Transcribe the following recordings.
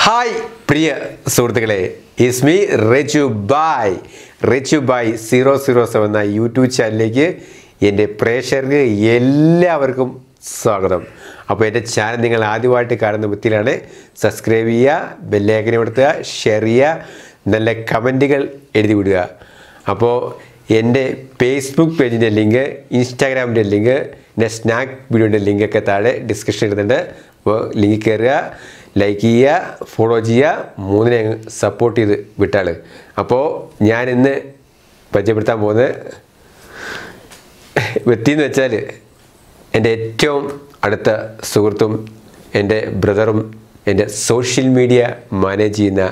Hi പ്രിയ സുഹൃത്തുക്കളെ is me Rechu Bai Rechu Bai zero zero seven എന്ന യൂട്യൂബ് ചാനലിലേക്ക് എൻ്റെ പ്രേക്ഷകർക്ക് എല്ലാവർക്കും സ്വാഗതം അപ്പോൾ എൻ്റെ ചാനൽ നിങ്ങൾ ആദ്യമായിട്ട് കാണുന്ന വ്യക്തിയിലാണ് സബ്സ്ക്രൈബ് ചെയ്യുക ബെല്ലേക്കനെ കൊടുത്തുക ഷെയർ ചെയ്യുക നല്ല കമൻറ്റുകൾ എഴുതി വിടുക അപ്പോൾ എൻ്റെ ഫേസ്ബുക്ക് പേജിൻ്റെ ലിങ്ക് ഇൻസ്റ്റാഗ്രാമിൻ്റെ ലിങ്ക് എൻ്റെ സ്നാക്ക് വീഡിയോൻ്റെ ലിങ്കൊക്കെ താഴെ ഡിസ്ക്രിപ്ഷൻ ഇടുന്നുണ്ട് അപ്പോൾ ലിങ്ക് കയറുക ലൈക്ക് ചെയ്യുക ഫോളോ ചെയ്യുക മൂന്നിനെ സപ്പോർട്ട് ചെയ്ത് വിട്ടാൾ അപ്പോൾ ഞാൻ ഇന്ന് പരിചയപ്പെടുത്താൻ പോകുന്നത് വ്യക്തി എന്ന് വെച്ചാൽ എൻ്റെ ഏറ്റവും അടുത്ത സുഹൃത്തും എൻ്റെ ബ്രദറും എൻ്റെ സോഷ്യൽ മീഡിയ മാനേജ് ചെയ്യുന്ന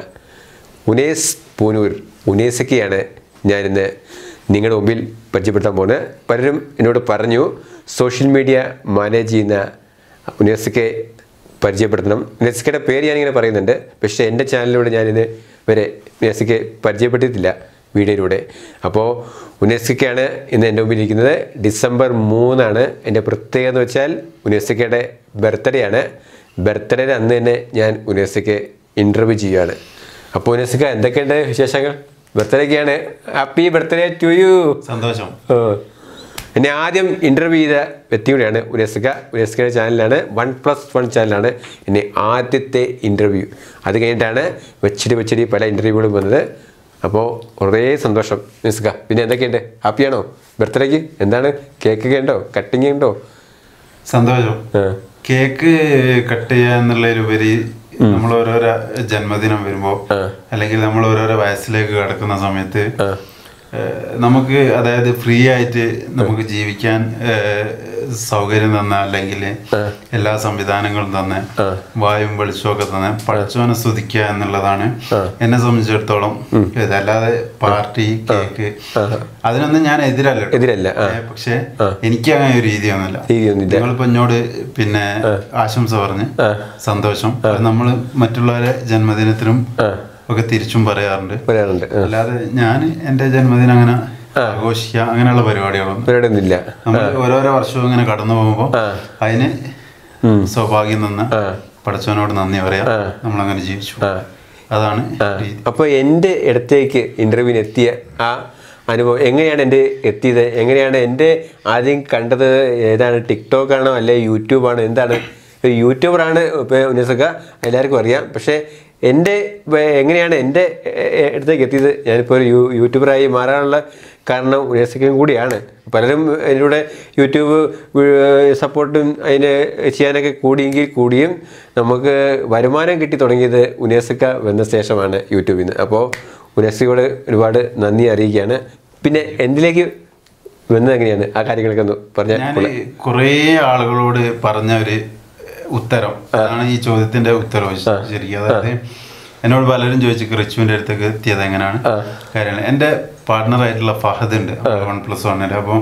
ഉനേസ് പൂനൂർ ഉനേസൊക്കെയാണ് ഞാനിന്ന് നിങ്ങളുടെ മുമ്പിൽ പരിചയപ്പെടുത്താൻ പോകുന്നത് പലരും എന്നോട് പറഞ്ഞു സോഷ്യൽ മീഡിയ മാനേജ് ചെയ്യുന്ന ഉനേസക്കെ പരിചയപ്പെടുത്തണം ഉനേസക്കയുടെ പേര് ഞാനിങ്ങനെ പറയുന്നുണ്ട് പക്ഷേ എൻ്റെ ചാനലിലൂടെ ഞാനിത് വരെ ഉനേസക്കെ പരിചയപ്പെട്ടിട്ടില്ല വീഡിയോയിലൂടെ അപ്പോൾ ഉനേസ്കയാണ് ഇന്ന് എൻ്റെ മുമ്പിൽ ഇരിക്കുന്നത് ഡിസംബർ മൂന്നാണ് എൻ്റെ പ്രത്യേകത എന്ന് വെച്ചാൽ ഉനേസ്കയുടെ ബർത്ത്ഡേ ആണ് ബർത്ത്ഡേയുടെ അന്ന് തന്നെ ഞാൻ ഉനേസ്കയെ ഇൻ്റർവ്യൂ ചെയ്യുകയാണ് അപ്പോൾ ഉനേസ്ക എന്തൊക്കെയുണ്ട് വിശേഷങ്ങൾ ബർത്ത്ഡേക്കാണ് ഹാപ്പി ബർത്ത്ഡേ ടു യു സന്തോഷം എന്നെ ആദ്യം ഇൻ്റർവ്യൂ ചെയ്ത വ്യക്തി കൂടിയാണ് ഉനേസ്ക ഉനേസ്കയുടെ ചാനലാണ് വൺ പ്ലസ് വൺ ചാനലാണ് എന്നെ ആദ്യത്തെ ഇൻ്റർവ്യൂ അത് കഴിഞ്ഞിട്ടാണ് വെച്ചിട്ട് വെച്ചിട്ട് പല ഇൻ്റർവ്യൂകളും വന്നത് അപ്പോൾ കുറേ സന്തോഷം ഉനേസ്ക പിന്നെ എന്തൊക്കെയുണ്ട് ഹാപ്പിയാണോ ബർത്ത്ഡേക്ക് എന്താണ് കേക്ക് ഒക്കെ ഉണ്ടോ കട്ടിങ് ഉണ്ടോ സന്തോഷം ആ. കേക്ക് കട്ട് ചെയ്യുക എന്നുള്ളതിലുപരി നമ്മൾ ഓരോരോ ജന്മദിനം വരുമ്പോ അല്ലെങ്കിൽ നമ്മൾ ഓരോരോ വയസ്സിലേക്ക് കടക്കുന്ന സമയത്ത് ഏഹ്, നമുക്ക് അതായത് ഫ്രീ ആയിട്ട് നമുക്ക് ജീവിക്കാൻ ഏഹ്, സൗകര്യം തന്ന അല്ലെങ്കിൽ എല്ലാ സംവിധാനങ്ങളും തന്നെ വായും വെളിച്ചവും ഒക്കെ തന്നെ പഠിച്ചവനെ സ്തുതിക്കുക എന്നുള്ളതാണ് എന്നെ സംബന്ധിച്ചിടത്തോളം ഇത് അല്ലാതെ പാർട്ടി കേക്ക് അതിനൊന്നും ഞാൻ എതിരല്ല കേട്ടോ. എതിരല്ല, ആ. ഏ, പക്ഷേ എനിക്ക് അങ്ങനെ ഒരു രീതിയൊന്നുമില്ല രീതിയൊന്നുമില്ല. നിങ്ങളിപ്പോ എന്നോട് പിന്നെ ആശംസ പറഞ്ഞ് സന്തോഷം അത് നമ്മള് മറ്റുള്ളവരെ ജന്മദിനത്തിനും ഒക്കെ തിരിച്ചും പറയാറുണ്ട് പറയാറുണ്ട് ആ. അല്ലാതെ ഞാൻ എന്റെ ജന്മദിനം അങ്ങനെ ആഘോഷിക്കുക അങ്ങനെയുള്ള പരിപാടികളൊന്നും പരിപാടിയൊന്നുമില്ല നമ്മൾ ഓരോരോ വർഷവും ഇങ്ങനെ കടന്നു പോകുമ്പോ അതിന് സൗഭാഗ്യം തന്ന പഠിച്ചവനോട് നന്ദി പറയാം നമ്മളങ്ങനെ ജീവിച്ചു അതാണ് രീതി അപ്പോൾ എൻ്റെ അടുത്തേക്ക് ഇൻ്റർവ്യൂവിന് എത്തിയ ആ അനുഭവം എങ്ങനെയാണ് എൻ്റെ എത്തിയത് എങ്ങനെയാണ് എൻ്റെ ആദ്യം കണ്ടത് ഏതാണ് ടിക്ടോക്ക് ആണോ അല്ലെ യൂട്യൂബാണോ എന്താണ് ഒരു യൂട്യൂബറാണ് ഇപ്പോൾ ഉന്നസക്ക എല്ലാവർക്കും അറിയാം പക്ഷേ എൻ്റെ വേ- എങ്ങനെയാണ് എൻ്റെ എ- എ- അടുത്തേക്ക് എത്തിയത് ഞാനിപ്പോൾ ഒരു യൂ യൂട്യൂബറായി മാറാനുള്ള കാരണം ഉന്നസക്കയും കൂടിയാണ് പലരും ഇതിലൂടെ യൂട്യൂബ് സപ്പോർട്ടും അതിന് ചെയ്യാനൊക്കെ കൂടിയെങ്കിൽ കൂടിയും നമുക്ക് വരുമാനം കിട്ടി തുടങ്ങിയത് ഉനേസക്ക വന്ന ശേഷമാണ് യൂട്യൂബിൽ നിന്ന് അപ്പോൾ ഉനേസക്കയോട് ഒരുപാട് നന്ദി അറിയിക്കുകയാണ് പിന്നെ എന്തിലേക്ക് വന്നത് എങ്ങനെയാണ് ആ കാര്യങ്ങളൊക്കെ ഒന്ന് പറഞ്ഞാൽ ഞാൻ കുറേ ആളുകളോട് പറഞ്ഞ ഒരു ഉത്തരം അതാണ് ഈ ചോദ്യത്തിന്റെ ഉത്തരം ശരിക്കും അതായത് എന്നോട് പലരും ചോദിച്ചു റിച്ചുവിന്റെ അടുത്തേക്ക് എത്തിയത് എങ്ങനെയാണ് കാര്യങ്ങൾ എൻ്റെ പാർട്ട്ണറായിട്ടുള്ള ഫഹദ് ഉണ്ട് വൺ പ്ലസ് വണ്ണിൽ അപ്പോൾ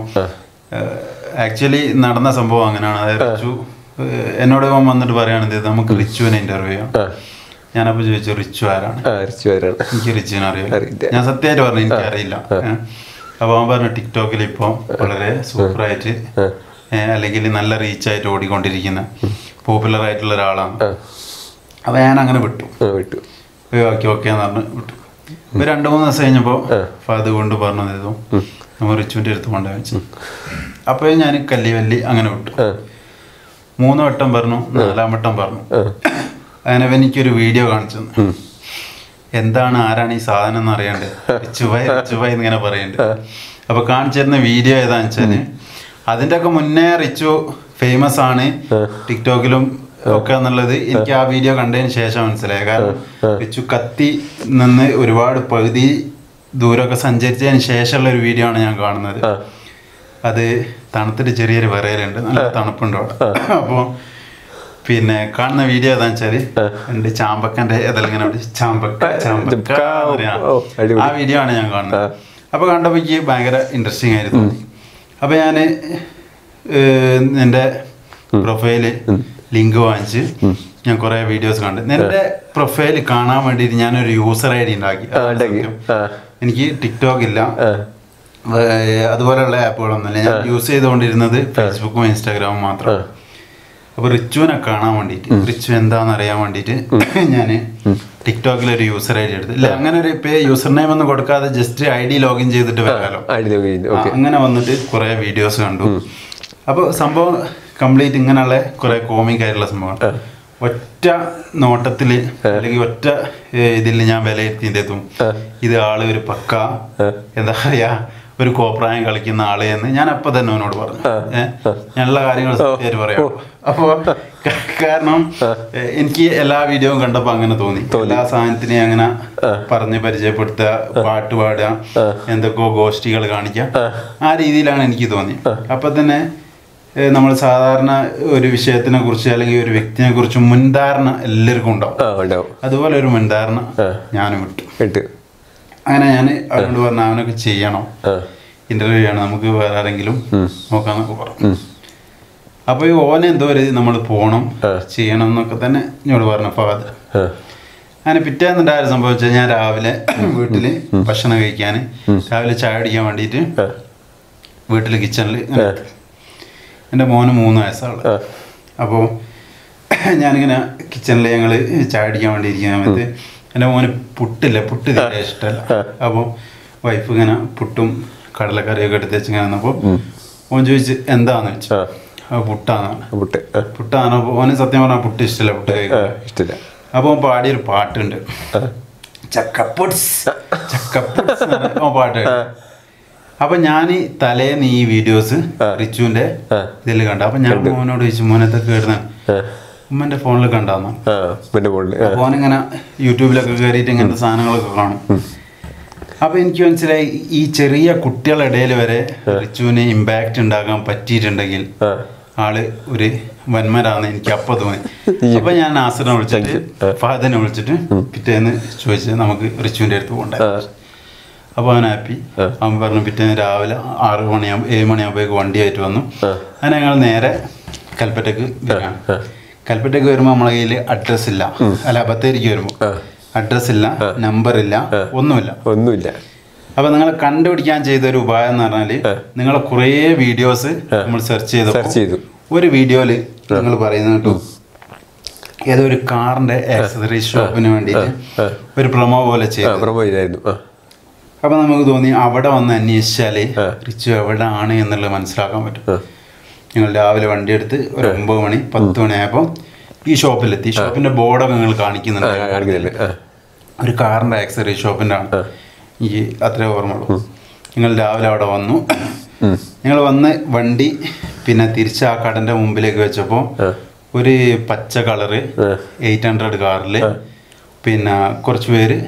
ആക്ച്വലി നടന്ന സംഭവം അങ്ങനെയാണ് അതായത് റിച്ചു ഏഹ്, എന്നോട് ഇവൻ വന്നിട്ട് പറയുകയാണെങ്കിൽ നമുക്ക് റിച്ചുവിനെ ഇന്റർവ്യൂ ചെയ്യാം ഞാനപ്പോൾ ചോദിച്ചു റിച്ചു ആരാണ് ആ അരച്ചു വരാണ് എനിക്ക് റിച്ചിനെ അറിയില്ല അറിയില്ല. ഞാൻ സത്യമായിട്ട് പറഞ്ഞു എനിക്ക് അറിയില്ല അപ്പൊ അവൻ പറഞ്ഞു ടിക്ടോക്കിൽ ഇപ്പൊ വളരെ സൂപ്പറായിട്ട് അല്ലെങ്കിൽ നല്ല റീച്ചായിട്ട് ഓടിക്കൊണ്ടിരിക്കുന്ന പോപ്പുലർ ആയിട്ടുള്ള ഒരാളാണ് അപ്പൊ ഞാൻ അങ്ങനെ വിട്ടു ആ വിട്ടു ഓക്കെ ഓക്കെ എന്ന് പറഞ്ഞു വിട്ടു ഇപ്പൊ രണ്ടു മൂന്ന് ദിവസം കഴിഞ്ഞപ്പോ അത് കൊണ്ട് പറഞ്ഞു ചെയ്തു നമ്മൾ റിച്ചുവിന്റെ അടുത്ത് കൊണ്ടു വെച്ചു അപ്പൊ ഞാൻ കല്ലി വല്ലി അങ്ങനെ വിട്ടു മൂന്ന് വട്ടം പറഞ്ഞു നാലാം വട്ടം പറഞ്ഞു അങ്ങനെ അവൻ എനിക്കൊരു വീഡിയോ കാണിച്ചു തന്നു. എന്താണ് ആരാണ് ഈ സാധനം എന്ന് അറിയണ്ടേ റിച്ചുബായ് റിച്ചുബായ് ഇങ്ങനെ പറയുന്നുണ്ട് അപ്പൊ കാണിച്ചിരുന്ന വീഡിയോ ഏതാന്ന് വെച്ചാല് അതിന്റെ ഒക്കെ മുന്നേ റിച്ചു ഫേമസ് ആണ് ടിക്ടോക്കിലും ഒക്കെ എന്നുള്ളത് എനിക്ക് ആ വീഡിയോ കണ്ടതിന് ശേഷം മനസ്സിലായി കാരണം റിച്ചു കത്തി നിന്ന് ഒരുപാട് പകുതി ദൂരമൊക്കെ സഞ്ചരിച്ചതിന് ശേഷമുള്ള ഒരു വീഡിയോ ആണ് ഞാൻ കാണുന്നത് അത് തണുത്തിട്ട് ചെറിയൊരു വിറയലുണ്ട് നല്ല തണുപ്പുണ്ട് അവിടെ അപ്പോൾ പിന്നെ കാണുന്ന വീഡിയോ ഏതാന്ന് വെച്ചാല് എന്റെ ചാമ്പക്കന്റെ ഏതെല്ലാം ചാമ്പക്ക ചാമ്പക്ക എന്ന് പറയാ. ഓ, അടിപൊളി. ആ വീഡിയോ ആണ് ഞാൻ കാണുന്നത് അപ്പൊ കണ്ടപ്പോ എനിക്ക് ഭയങ്കര ഇൻട്രസ്റ്റിംഗ് ആയിരുന്നു അപ്പൊ ഞാന് ഏഹ്, എന്റെ പ്രൊഫൈല് ലിങ്ക് വാങ്ങിച്ച് ഞാൻ കുറെ വീഡിയോസ് കണ്ടു എന്റെ പ്രൊഫൈൽ കാണാൻ വേണ്ടിയിട്ട് ഞാനൊരു യൂസർ ഐ ഡി ഉണ്ടാക്കി ആ, ഉണ്ടാക്കി. ആ. എനിക്ക് ടിക്ടോക്ക് ഇല്ല ഏഹ് അതുപോലെയുള്ള ആപ്പുകളൊന്നുമില്ല ഞാൻ യൂസ് ചെയ്തുകൊണ്ടിരുന്നത് ഫേസ്ബുക്കും ഇൻസ്റ്റാഗ്രാമും മാത്രം അപ്പോൾ റിച്ചുവിനെ കാണാൻ വേണ്ടിയിട്ട് റിച്ചു എന്താണെന്ന് അറിയാൻ വേണ്ടിയിട്ട് ഞാൻ ടിക്ടോക്കിൽ ഒരു യൂസർ ഐ ഡി എടുത്ത് ഇല്ല അങ്ങനെ ഒരു പേ യൂസർ നെയിം ഒന്നും കൊടുക്കാതെ ജസ്റ്റ് ഐ ഡി ലോഗിൻ ചെയ്തിട്ട് വരാമല്ലോ ഐഡി ആ, ഓക്കെ അങ്ങനെ വന്നിട്ട് കുറേ വീഡിയോസ് കണ്ടു അപ്പോൾ സംഭവം കംപ്ലീറ്റ് ഇങ്ങനെയുള്ള കുറേ കോമിക് ആയിട്ടുള്ള സംഭവമാണ് ഒറ്റ നോട്ടത്തിൽ അല്ലെങ്കിൽ ഒറ്റ ഇതിൽ ഞാൻ വിലയിരുത്തിയതും ഇത് ആള് ഒരു പക്ക എന്താ പറയാ ഒരു കോപ്രായം കളിക്കുന്ന ആള് എന്ന് ഞാൻ അപ്പൊ തന്നെ അവനോട് പറഞ്ഞു ഏഹ് ഞാനുള്ള കാര്യങ്ങൾ സത്യമായിട്ട് പറയാം അപ്പോ ക- കാരണം ഏ, എനിക്ക് എല്ലാ വീഡിയോയും കണ്ടപ്പോ അങ്ങനെ തോന്നി എല്ലാ സാധനത്തിനെയും അങ്ങനെ പറഞ്ഞ് പരിചയപ്പെടുത്തുക പാട്ട് പാടുക എന്തൊക്കെയോ ഗോഷ്ഠികൾ കാണിക്കുക ആ രീതിയിലാണ് എനിക്ക് തോന്നി അപ്പൊ തന്നെ നമ്മൾ സാധാരണ ഒരു വിഷയത്തിനെ കുറിച്ച് അല്ലെങ്കിൽ ഒരു വ്യക്തിനെ കുറിച്ച് മുൻധാരണ എല്ലാവർക്കും ഉണ്ടാവും ആ ഉണ്ടാവും അതുപോലെ ഒരു മുൻധാരണ ഞാനും വിട്ടു ഇട്ട് അങ്ങനെ ഞാൻ അവനോട് പറഞ്ഞു അവനൊക്കെ ചെയ്യണം ആ ഇന്റർവ്യൂ ചെയ്യണം നമുക്ക് വേറെ ആരെങ്കിലും നോക്കാന്നൊക്കെ പറഞ്ഞു അപ്പൊ ഈ ഓനെ എന്തോ ഒരു നമ്മൾ പോണം ചെയ്യണം എന്നൊക്കെ തന്നെ എന്നോട് പറഞ്ഞു ഫാദർ ആ അങ്ങനെ പിറ്റേന്നുണ്ടായ സംഭവിച്ചാൽ ഞാൻ രാവിലെ വീട്ടില് ഭക്ഷണം കഴിക്കാൻ രാവിലെ ചായ കുടിക്കാൻ വേണ്ടിയിട്ട് വീട്ടിൽ കിച്ചണിൽ എൻ്റെ മോന് മൂന്ന് വയസ്സാണ് അപ്പോൾ ഞാനിങ്ങനെ കിച്ചണിൽ ഞങ്ങൾ ചായ അടിക്കാൻ വേണ്ടി ഇരിക്കുന്ന സമയത്ത് എൻ്റെ മോന് പുട്ടില്ല പുട്ട് തീരെ ഇഷ്ടമല്ല അപ്പോൾ വൈഫ് ഇങ്ങനെ പുട്ടും കടലക്കറിയൊക്കെ എടുത്ത് വെച്ച് ഇങ്ങനെ വന്നപ്പോൾ ഓൻ ചോദിച്ച് എന്താന്ന് വെച്ചു ആ. ആ പുട്ടാന്നാണ് പുട്ട് ആ പുട്ടാണ് അപ്പോൾ ഓന് സത്യം പറഞ്ഞാൽ പുട്ട് ഇഷ്ടമല്ല പുട്ട് ആ, കഴിക്കാൻ ഇഷ്ടമില്ല അപ്പോൾ ഓൻ പാടിയൊരു പാട്ടുണ്ട് ചക്കപ്പുട്സ് ചക്കപ്പുട്സ് എന്നാണ് ഓൻ പാട്ട് അപ്പൊ ഞാൻ തലേന്ന് ഈ വീഡിയോസ് റിച്ചുവിന്റെ ആ. ഇതിൽ കണ്ട അപ്പൊ ഞാൻ മോനോട് ചോദിച്ചു മോനത്തെ കേടുന്ന ആ ഉമ്മന്റെ ഫോണിൽ കണ്ടാന്നു ആ പിന്നെ മുകളിൽ ആ അപ്പൊ ഓനിങ്ങനെ യൂട്യൂബിലൊക്കെ കയറിയിട്ട് ഇങ്ങനത്തെ സാധനങ്ങളൊക്കെ കാണും അപ്പൊ എനിക്ക് മനസ്സിലായി ഈ ചെറിയ കുട്ടികളുടെ ഇടയിൽ വരെ റിച്ചുവിന് ഇമ്പാക്റ്റ് ഉണ്ടാക്കാൻ പറ്റിയിട്ടുണ്ടെങ്കിൽ ആ ആള് ഒരു വന്മരാന്ന് എനിക്ക് അപ്പൊ തോന്നി അപ്പൊ ഞാൻ നാസറിനെ വിളിച്ചിട്ട് ഫഹദിനെ വിളിച്ചിട്ട് പിറ്റേന്ന് ചോദിച്ചത് നമുക്ക് റിച്ചുവിന്റെ അടുത്ത് പോകണ്ടേ ആ. അപ്പോൾ അവൻ ഹാപ്പി അവൻ പറഞ്ഞു പിറ്റേന്ന് രാവിലെ ആറ് മണിയാകുമ്പോൾ ഏഴ് മണിയാകുമ്പോഴേക്ക് വണ്ടിയായിട്ട് വന്നു അങ്ങനെ ഞങ്ങൾ നേരെ കൽപ്പറ്റക്ക് വരികയാണ് കൽപ്പറ്റക്ക് വരുമ്പോൾ നമ്മളെ കയ്യിൽ അഡ്രസ്സ് ഇല്ല അല്ല ബത്തേരിക്ക് വരുമ്പോൾ അഡ്രസ്സ് ഇല്ല നമ്പർ ഇല്ല ഒന്നുമില്ല ഒന്നുമില്ല അപ്പൊ നിങ്ങൾ കണ്ടുപിടിക്കാൻ ചെയ്ത ഒരു ഉപായം എന്ന് പറഞ്ഞാല് നിങ്ങൾ കുറേ വീഡിയോസ് നമ്മൾ സെർച്ച് ചെയ്തു സെർച്ച് ചെയ്തു ഒരു വീഡിയോയില് നിങ്ങൾ പറയുന്നത് കേട്ടു ഏതോ ഒരു കാറിന്റെ ആക്സസറീസ് ഷോപ്പിന് വേണ്ടിയിട്ട് ഒരു പ്രൊമോ പോലെ ആ ചെയ്തു പ്രൊമോ ചെയ്തായിരുന്നു ആ അപ്പൊ നമുക്ക് തോന്നി അവിടെ വന്ന് അന്വേഷിച്ചാല് റിച്ചു എവിടെ ആണ് എന്നുള്ളത് മനസ്സിലാക്കാൻ പറ്റും ഞങ്ങൾ രാവിലെ വണ്ടി എടുത്ത് ഒരു ഒമ്പത് മണി പത്ത് മണിയായപ്പോൾ ഈ ഷോപ്പിലെത്തി ഷോപ്പിന്റെ ബോർഡൊക്കെ നിങ്ങൾ ആ കാണിക്കുന്നുണ്ട് കാണിക്കുന്നില്ല ആ ഒരു കാറിന്റെ ആക്സറി ഷോപ്പിന്റെ ആണ് ഈ അത്രേ ഓർമ്മയുള്ളൂ നിങ്ങൾ രാവിലെ അവിടെ വന്നു ഞങ്ങൾ വന്ന് വണ്ടി പിന്നെ തിരിച്ച് ആ കടന്റെ മുമ്പിലേക്ക് വെച്ചപ്പോൾ ഒരു പച്ച കളറ് എയ്റ്റ് ഹൺഡ്രഡ് കാറിൽ പിന്നെ കുറച്ച് പേര്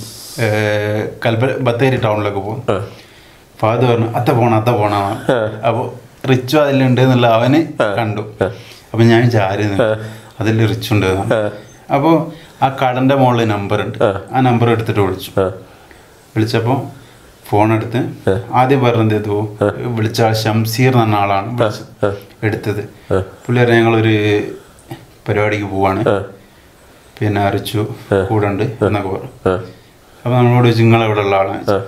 ഏർ, കൽപ്പ ബത്തേരി ടൗണിലേക്ക് പോകും ഫാദർ പറഞ്ഞു അത്ത പോണ അത്ത പോണ അപ്പോൾ റിച്ചു അതിലുണ്ട് എന്നുള്ള അവന് കണ്ടു അപ്പൊ ഞാൻ ചാരി അതിൽ റിച്ച് ഉണ്ട് അപ്പോൾ ആ കടന്റെ മുകളിൽ നമ്പർ ഉണ്ട് ആ നമ്പർ എടുത്തിട്ട് വിളിച്ചു വിളിച്ചപ്പോൾ ഫോൺ എടുത്ത് ആദ്യം പറഞ്ഞത് ഏതോ വിളിച്ച ആൾ ഷംസീർ എന്ന് പറഞ്ഞ ആളാണ് വിളിച്ചത്. എടുത്തത് പുള്ളി പറഞ്ഞ ഞങ്ങളൊരു പരിപാടിക്ക് പോവാണ് പിന്നെ അറിച്ചു കൂടെ ഉണ്ട് എന്നൊക്കെ പറഞ്ഞു അപ്പൊ നമ്മളോട് ചോദിച്ചു നിങ്ങൾ എവിടെ ഉള്ള ആളാണ് ചോദിച്ചു.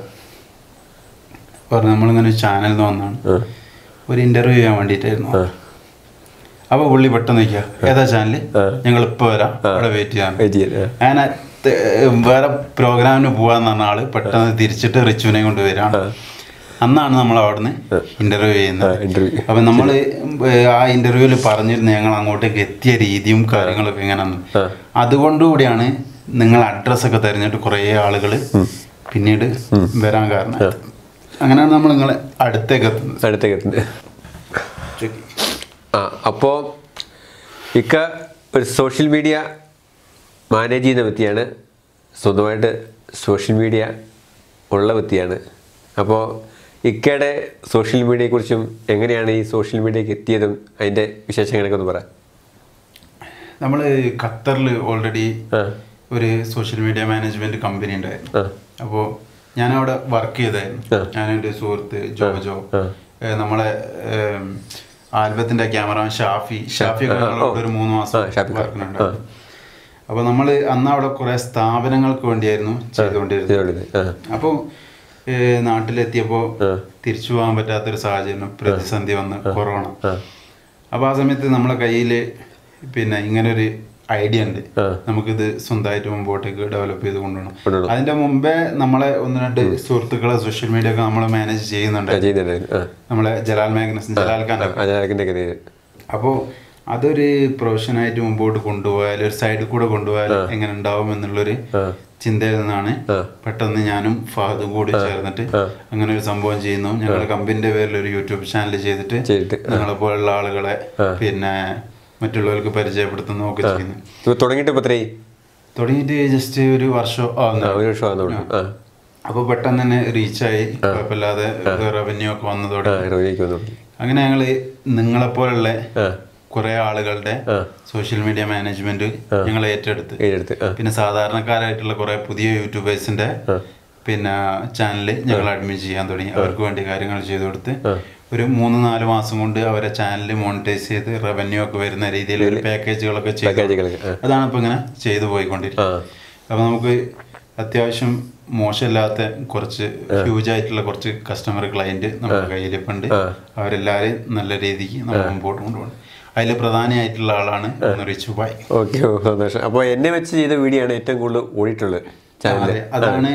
പറഞ്ഞു നമ്മളിങ്ങനെ ഒരു ചാനലിൽ നിന്ന് വന്നാണ് ഒരു ഇന്റർവ്യൂ ചെയ്യാൻ വേണ്ടിയിട്ടായിരുന്നു അപ്പൊ പുള്ളി പെട്ടെന്ന് നിൽക്കുക ഏതാ ചാനല് ഞങ്ങൾ ഇപ്പൊ വരാം അവിടെ വെയിറ്റ് ചെയ്യാൻ വെയിറ്റ് ചെയ്യാൻ ഞാൻ ത- വേറെ പ്രോഗ്രാമിന് പോവാന്ന് പറഞ്ഞ ആള് പെട്ടെന്ന് തിരിച്ചിട്ട് റിച്ചുവിനെ കൊണ്ട് വരാണ് അന്നാണ് നമ്മൾ അവിടുന്ന് ഇന്റർവ്യൂ ചെയ്യുന്നത് ഇന്റർവ്യൂ അപ്പൊ നമ്മൾ ആ ഇന്റർവ്യൂവിൽ പറഞ്ഞിരുന്നു ഞങ്ങൾ അങ്ങോട്ടേക്ക് എത്തിയ രീതിയും കാര്യങ്ങളൊക്കെ എങ്ങനെയാന്ന് അതുകൊണ്ടുകൂടിയാണ് നിങ്ങൾ അഡ്രസ്സൊക്കെ തിരഞ്ഞിട്ട് കുറേ ആളുകൾ പിന്നീട് വരാൻ കാരണം അങ്ങനെയാണ് നമ്മൾ നിങ്ങളെ അടുത്തേക്ക് എത്തുന്നത് അടുത്തേക്ക് എത്തുന്നത് ആ അപ്പോൾ ഇക്ക ഒരു സോഷ്യൽ മീഡിയ മാനേജ് ചെയ്യുന്ന വ്യക്തിയാണ് സ്വന്തമായിട്ട് സോഷ്യൽ മീഡിയ ഉള്ള വ്യക്തിയാണ് അപ്പോൾ ഇക്കയുടെ സോഷ്യൽ മീഡിയയെക്കുറിച്ചും എങ്ങനെയാണ് ഈ സോഷ്യൽ മീഡിയക്ക് എത്തിയതും അതിൻ്റെ വിശേഷങ്ങളൊക്കെ ഒന്ന് പറ നമ്മൾ ഖത്തറിൽ ഓൾറെഡി ആ ഒരു സോഷ്യൽ മീഡിയ മാനേജ്മെന്റ് കമ്പനി ഉണ്ടായിരുന്നു ആ അപ്പോൾ ഞാൻ അവിടെ വർക്ക് ചെയ്തായിരുന്നു ആ. ഞാൻ എൻ്റെ സുഹൃത്ത് ജോജോ ആ. ഏ, നമ്മളെ ഏം, ആൽബത്തിന്റെ ക്യാമറമാൻ ഷാഫി ഷാഫി ഒക്കെ ആ, ആ, ഞങ്ങളോട് ഒരു മൂന്ന് ആ, മാസം ഷാഫി ഖാൻ. വർക്കിനുണ്ടായിരുന്നു അപ്പോൾ നമ്മൾ അന്ന് അവിടെ കുറേ സ്ഥാപനങ്ങൾക്ക് വേണ്ടിയായിരുന്നു ചെയ്തുകൊണ്ടിരുന്നത് ഇതുകൊണ്ടിത് ആ അപ്പോൾ നാട്ടിലെത്തിയപ്പോൾ ആ. തിരിച്ചു പോകാൻ പറ്റാത്തൊരു സാഹചര്യം പ്രതിസന്ധി വന്ന് കൊറോണ ആ അപ്പോൾ ആ സമയത്ത് നമ്മളെ കയ്യിൽ പിന്നെ ഇങ്ങനെ ഒരു ഐഡിയ ഉണ്ട് ആ. നമുക്കിത് സ്വന്തമായിട്ട് മുമ്പോട്ടേക്ക് ഡെവലപ്പ് ചെയ്ത് കൊണ്ടുപോകണം കൊണ്ടുപോകണം. അതിന്റെ മുമ്പേ നമ്മളെ ഒന്ന് രണ്ട് സുഹൃത്തുക്കളെ സോഷ്യൽ മീഡിയ ഒക്കെ നമ്മൾ മാനേജ് ചെയ്യുന്നുണ്ട് ആ, ചെയ്യുന്നുണ്ടായിരുന്നു ആ നമ്മളെ ജലാൽ മാഗ്നസ് ജലാൽ ഖാൻ ആ, അജാക്കിൻ്റെ ഒക്കെ ഇത്. അപ്പോൾ അതൊരു പ്രൊഫഷനായിട്ട് മുമ്പോട്ട് കൊണ്ടുപോയാൽ ഒരു സൈഡിൽ കൂടെ കൊണ്ടുപോയാൽ എങ്ങനെ ഉണ്ടാവും എന്നുള്ളൊരു ആ. ചിന്തയിൽ നിന്നാണ് ആ. പെട്ടെന്ന് ഞാനും ഫഹദും കൂടി ചേർന്നിട്ട് അങ്ങനെ ഒരു സംഭവം ചെയ്യുന്നു ഞങ്ങളുടെ കമ്പനിന്റെ പേരിൽ ഒരു യൂട്യൂബ് ചാനൽ ചെയ്തിട്ട് ചെയ്തിട്ട് നിങ്ങളെ പോലുള്ള ആളുകളെ പിന്നെ മറ്റുള്ളവർക്ക് പരിചയപ്പെടുത്തുന്നു ഒക്കെ ചെയ്യുന്നു ഇപ്പൊ തുടങ്ങിയിട്ട് ഇപ്പൊ എത്രയായി തുടങ്ങിയിട്ട് ജസ്റ്റ് ഒരു വർഷം ആ ആവുന്നു ഒരു വർഷം ആകുന്നുള്ളൂ ആ അപ്പോൾ പെട്ടെന്ന് തന്നെ റീച്ചായി കുഴപ്പമില്ലാതെ റവന്യൂ ഒക്കെ വന്നതോടെ ആ ഇറങ്ങിലേക്ക് വന്നു അങ്ങനെ ഞങ്ങള് നിങ്ങളെപ്പോലുള്ള ആ കുറെ ആളുകളുടെ ആ. സോഷ്യൽ മീഡിയ മാനേജ്മെന്റ് ഞങ്ങൾ ഏറ്റെടുത്ത് എഴുതെടുത്ത് ആ പിന്നെ സാധാരണക്കാരായിട്ടുള്ള കുറെ പുതിയ യൂട്യൂബേഴ്സിന്റെ പിന്നെ ചാനൽ ഞങ്ങൾ അഡ്മിറ്റ് ചെയ്യാൻ തുടങ്ങി അവർക്ക് വേണ്ടി കാര്യങ്ങൾ ചെയ്തു കൊടുത്ത് ഒരു മൂന്ന് നാല് മാസം കൊണ്ട് അവരെ ചാനൽ മോണിറ്റൈസ് ചെയ്ത് റവന്യൂ ഒക്കെ വരുന്ന രീതിയിൽ ഒരു പാക്കേജുകളൊക്കെ ചെയ്തു പാക്കേജുകളൊക്കെ, ആ. അതാണ് ഇപ്പൊ ഇങ്ങനെ ചെയ്തു പോയിക്കൊണ്ടിരിക്കുന്നത് ആ അപ്പൊ നമുക്ക് അത്യാവശ്യം മോശമില്ലാത്ത കുറച്ച് ഹ്യൂജ് ആയിട്ടുള്ള കുറച്ച് കസ്റ്റമർ ക്ലയന്റ് നമ്മുടെ കയ്യിലിപ്പുണ്ട് അവരെല്ലാവരെയും നല്ല രീതിക്ക് നമ്മൾ മുമ്പോട്ട് കൊണ്ടുപോകണം അതിൽ പ്രധാനമായിട്ടുള്ള ആളാണ് റിച്ചു ബായ് ഓക്കെ സന്തോഷം അപ്പോൾ എന്നെ വെച്ച് ചെയ്ത വീഡിയോ ആണ് ഏറ്റവും കൂടുതൽ ഓടിയിട്ടുള്ളത് ചാനലിൽ അതെ, അതാണ്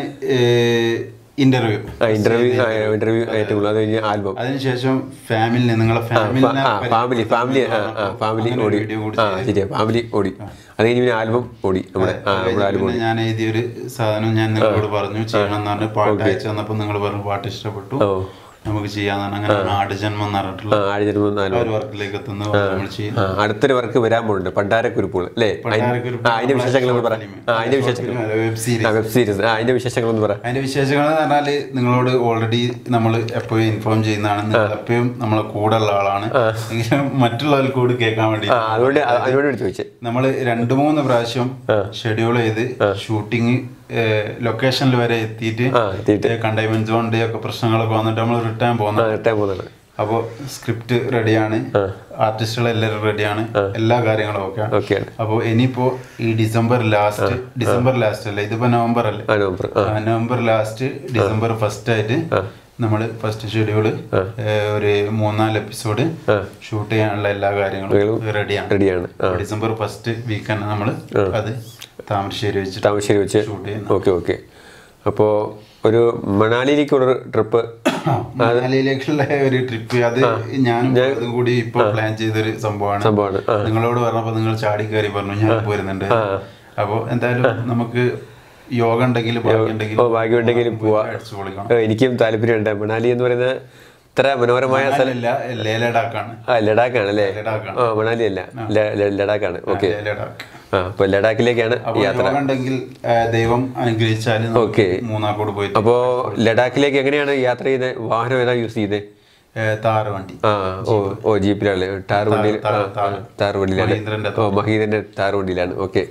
ഇന്റർവ്യൂ ആ ഇന്റർവ്യൂ ഇന്റർവ്യൂ ഏറ്റവും കൂടുതൽ അത് കഴിഞ്ഞ് ആൽബം അതിനുശേഷം ഫാമിലി നിങ്ങളെ ഫാമിലിനെ ആ ഫാമിലി ഫാമിലി ആ ആ ഫാമിലി ഓടി വീഡിയോ കൂടി ആ ശരിയാ ഫാമിലി ഓടി അത് കഴിഞ്ഞ് പിന്നെ ആൽബം ഓടി നമ്മുടെ ആ നമ്മുടെ ആൽബം പിന്നെ ഞാൻ എഴുതിയൊരു സാധനം ഞാൻ നിങ്ങളോട് പറഞ്ഞു ചെയ്യണം എന്ന് പറഞ്ഞ് പാട്ട് അയച്ചു തന്നപ്പോൾ നിങ്ങൾ പറഞ്ഞു പാട്ട് ഇഷ്ടപ്പെട്ടു ഓ നമുക്ക് ചെയ്യാന്നാണ് അങ്ങനെ ആടുജന്മം എന്ന് പറഞ്ഞിട്ടുള്ള ആ ആഴ്ച ആ ഒരു വർക്കിലേക്ക് എത്തുന്ന നമ്മൾ ചെയ്യും ആ അടുത്തൊരു വർക്ക് വരാൻ പോകുന്നുണ്ട് പണ്ടാരക്കുരുപ്പുകൾ അല്ലേ പണ്ടാരക്കുരുപ്പ് ആ അതിന്റെ വിശേഷങ്ങൾ ഒന്ന് പറ ആ അതിന്റെ വിശേഷങ്ങൾ വെബ് സീരീസ് ആ വെബ് സീരീസ് ആ അതിന്റെ വിശേഷങ്ങൾ ഒന്ന് പറ അതിന്റെ വിശേഷങ്ങൾ എന്ന് പറഞ്ഞാല് നിങ്ങളോട് ഓൾറെഡി നമ്മൾ എപ്പോഴും ഇൻഫോം ചെയ്യുന്നതാണ് നിങ്ങൾ എപ്പോഴും നമ്മളെ കൂടെ ഉള്ള ആളാണ് എങ്കിലും മറ്റുള്ളവർക്ക് കൂടി കേൾക്കാൻ വേണ്ടി ആ അതുകൊണ്ട് അ- അതിനോട് എടുത്ത് ചോദിച്ചേ നമ്മൾ രണ്ട് മൂന്ന് പ്രാവശ്യം ഷെഡ്യൂൾ ചെയ്ത് ഷൂട്ടിങ് ലൊക്കേഷനിൽ വരെ എത്തിയിട്ട് ആ എത്തിയിട്ട് കണ്ടെയ്ൻമെന്റ് സോണിന്റെ ഒക്കെ പ്രശ്നങ്ങളൊക്കെ വന്നിട്ട് നമ്മൾ റിട്ടേൺ ആ പോകുന്നത് റിട്ടേൺ പോകുന്നതാണ് അപ്പോൾ സ്ക്രിപ്റ്റ് റെഡിയാണ് ആർട്ടിസ്റ്റുകൾ എല്ലാവരും റെഡിയാണ് എല്ലാ കാര്യങ്ങളും ഓക്കെ ഓക്കെയാണ് അപ്പോൾ ഇനിയിപ്പോ ഈ ഡിസംബർ ലാസ്റ്റ് ഡിസംബർ ലാസ്റ്റ് അല്ലേ ഇതിപ്പോ നവംബർ അല്ലേ ആ നവംബർ ആ ആ, നവംബർ ലാസ്റ്റ് ഡിസംബർ ഫസ്റ്റ് ആയിട്ട് നമ്മൾ ഫസ്റ്റ് ഷെഡ്യൂള് ഒരു മൂന്നാല് എപ്പിസോഡ് ഷൂട്ട് ചെയ്യാനുള്ള എല്ലാ കാര്യങ്ങളും റെഡിയാണ് റെഡിയാണ് ആ ഡിസംബർ ഫസ്റ്റ് വീക്ക് തന്നെ നമ്മൾ അത് താമരശ്ശേരി വെച്ചിട്ട് താമരശ്ശേരി വെച്ച് ഷൂട്ട് ചെയ്യുന്നു ഓക്കെ ഓക്കെ അപ്പോൾ ഒരു മണാലിയിലേക്കുള്ള ട്രിപ്പ് മണാലിയിലേക്കുള്ള ഒരു ട്രിപ്പ് അത് ഞാനും അതും കൂടി ഇപ്പൊ പ്ലാൻ ചെയ്തൊരു സംഭവമാണ് സംഭവമാണ് ആ നിങ്ങളോട് പറഞ്ഞപ്പോ നിങ്ങൾ ചാടി കയറി പറഞ്ഞു ഞാൻ പോരുന്നുണ്ട് അപ്പൊ എന്തായാലും നമുക്ക് യോഗ ഉണ്ടെങ്കിൽ ഭാഗ്യമുണ്ടെങ്കിൽ ഓ ഭാഗ്യമുണ്ടെങ്കിൽ പോവാ അടിച്ചു പൊളിക്കണം ഏ, എനിക്കും താല്പര്യമുണ്ട് മണാലി എന്ന് പറയുന്ന ഇത്ര മനോഹരമായ സ്ഥലം അല്ല ലേ ലഡാക്കാണ് ആ ലഡാക്കാണ് അല്ലേ ലഡാക്കാണ് ആ മണാലി അല്ല ല- ല- ലഡാക്കാണ് ഓക്കെ ലേ ലഡാക്ക് ആ അപ്പോൾ ലഡാക്കിലേക്കാണ് അപ്പൊ യാത്ര യോഗ ഉണ്ടെങ്കിൽ ആ, ദൈവം അനുഗ്രഹിച്ചാൽ ഓക്കെ മൂന്നാക്കോട് പോയിട്ട് അപ്പോൾ ലഡാക്കിലേക്ക് എങ്ങനെയാണ് യാത്ര ചെയ്തത് വാഹനം ഏതാ യൂസ് ചെയ്തത് ഏ, താറ് വണ്ടി ആ ഓ ഓ ജീപ്പിലാണ് ടാർ വണ്ടിയിൽ ആ, ആ, ടാർ വണ്ടിയിലാണ് മഹീന്ദ്രന്റെ ഓ മഹീന്ദ്രന്റെ ടാർ വണ്ടിയിലാണ് ഓക്കെ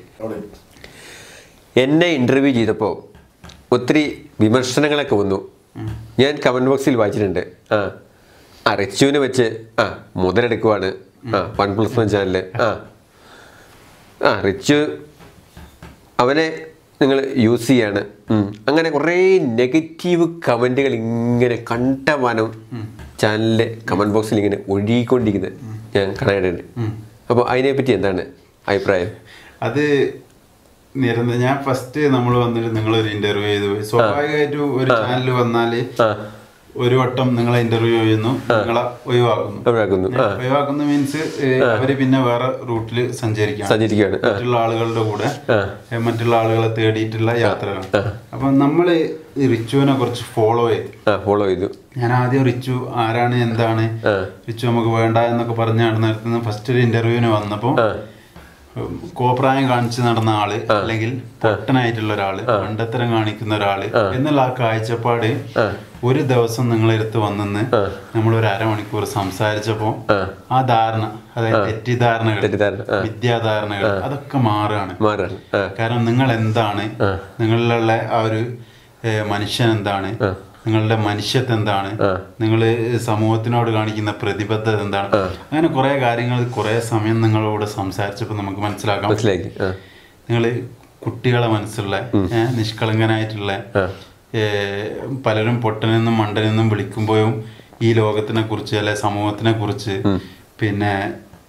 എന്നെ ഇന്റർവ്യൂ ചെയ്തപ്പോൾ ഒത്തിരി വിമർശനങ്ങളൊക്കെ വന്നു ഞാൻ കമന്റ് ബോക്സിൽ വായിച്ചിട്ടുണ്ട് ആ ആ റിച്ചുവിനെ വെച്ച് ആ മുതലെടുക്കുവാണ് ആ വൺ പ്ലസ് വൺ ചാനല് ആ ആ റിച്ചു അവനെ നിങ്ങൾ യൂസ് ചെയ്യാണ് ഉം. അങ്ങനെ കുറേ നെഗറ്റീവ് കമൻറ്റുകൾ ഇങ്ങനെ കണ്ടമാനം ചാനലിലെ കമൻറ്റ് ബോക്സിൽ ഇങ്ങനെ ഒഴുകിക്കൊണ്ടിരിക്കുന്നത് ഞാൻ കാണാറുണ്ട് അപ്പോൾ അതിനെപ്പറ്റി എന്താണ് അഭിപ്രായം അത് നിരന്തരം ഞാൻ ഫസ്റ്റ് നമ്മൾ വന്നിട്ട് നിങ്ങളൊരു ഇന്റർവ്യൂ ചെയ്തു പോയി സ്വാഭാവികമായിട്ടും ഒരു ചാനൽ വന്നാല് ആ ഒരു വട്ടം നിങ്ങളെ ഇന്റർവ്യൂ ചെയ്യുന്നു നിങ്ങളെ ഒഴിവാക്കുന്നു ഒഴിവാക്കുന്നു ആ ഒഴിവാക്കുന്ന മീൻസ് അവര് പിന്നെ വേറെ റൂട്ടിൽ സഞ്ചരിക്കാം സഞ്ചരിക്കുകയാണ് ആ മറ്റുള്ള ആളുകളുടെ കൂടെ ആ. ഏ, മറ്റുള്ള ആളുകളെ തേടിയിട്ടുള്ള യാത്രകൾ അപ്പൊ നമ്മള് ഈ റിച്ചുവിനെ കുറച്ച് ഫോളോ ചെയ്തു ആ ഫോളോ ചെയ്തു ഞാൻ ആദ്യം റിച്ചു ആരാണ് എന്താണ് ആ. റിച്ചു നമുക്ക് വേണ്ട എന്നൊക്കെ പറഞ്ഞ് നടന്നിരുന്ന ഫസ്റ്റ് ഒരു ഇന്റർവ്യൂവിന് വന്നപ്പോ ആ ഉം, കോപ്രായം കാണിച്ച് നടന്ന ആള് അല്ലെങ്കിൽ പൊട്ടനായിട്ടുള്ള ഒരാള് മണ്ടത്തരം കാണിക്കുന്ന ഒരാള് എന്നുള്ള ആ കാഴ്ചപ്പാട് ഒരു ദിവസം നിങ്ങളെടുത്ത് വന്നെന്ന് നമ്മൾ ഒരു അരമണിക്കൂർ സംസാരിച്ചപ്പോ ആ ധാരണ അതായത് തെറ്റിദ്ധാരണകൾ തെറ്റിദ്ധാരണ ആ വിദ്യാധാരണകൾ അതൊക്കെ മാറുകയാണ് മാറാണ് ആ കാരണം നിങ്ങൾ എന്താണ് നിങ്ങളിലുള്ള ആ ഒരു ഏ, മനുഷ്യൻ എന്താണ് നിങ്ങളുടെ മനുഷ്യത്വം എന്താണ് നിങ്ങൾ സമൂഹത്തിനോട് കാണിക്കുന്ന പ്രതിബദ്ധത എന്താണ് അങ്ങനെ കുറെ കാര്യങ്ങൾ കുറെ സമയം നിങ്ങളോട് സംസാരിച്ചപ്പോൾ നമുക്ക് മനസ്സിലാക്കാം മനസ്സിലാക്കി ആ നിങ്ങൾ കുട്ടികളെ മനസ്സുള്ള ഏ, നിഷ്കളങ്കനായിട്ടുള്ള ഏ, പലരും പൊട്ടനെന്നും മണ്ടനെന്നും വിളിക്കുമ്പോഴും ഈ ലോകത്തിനെ കുറിച്ച് അല്ലെ സമൂഹത്തിനെ കുറിച്ച് പിന്നെ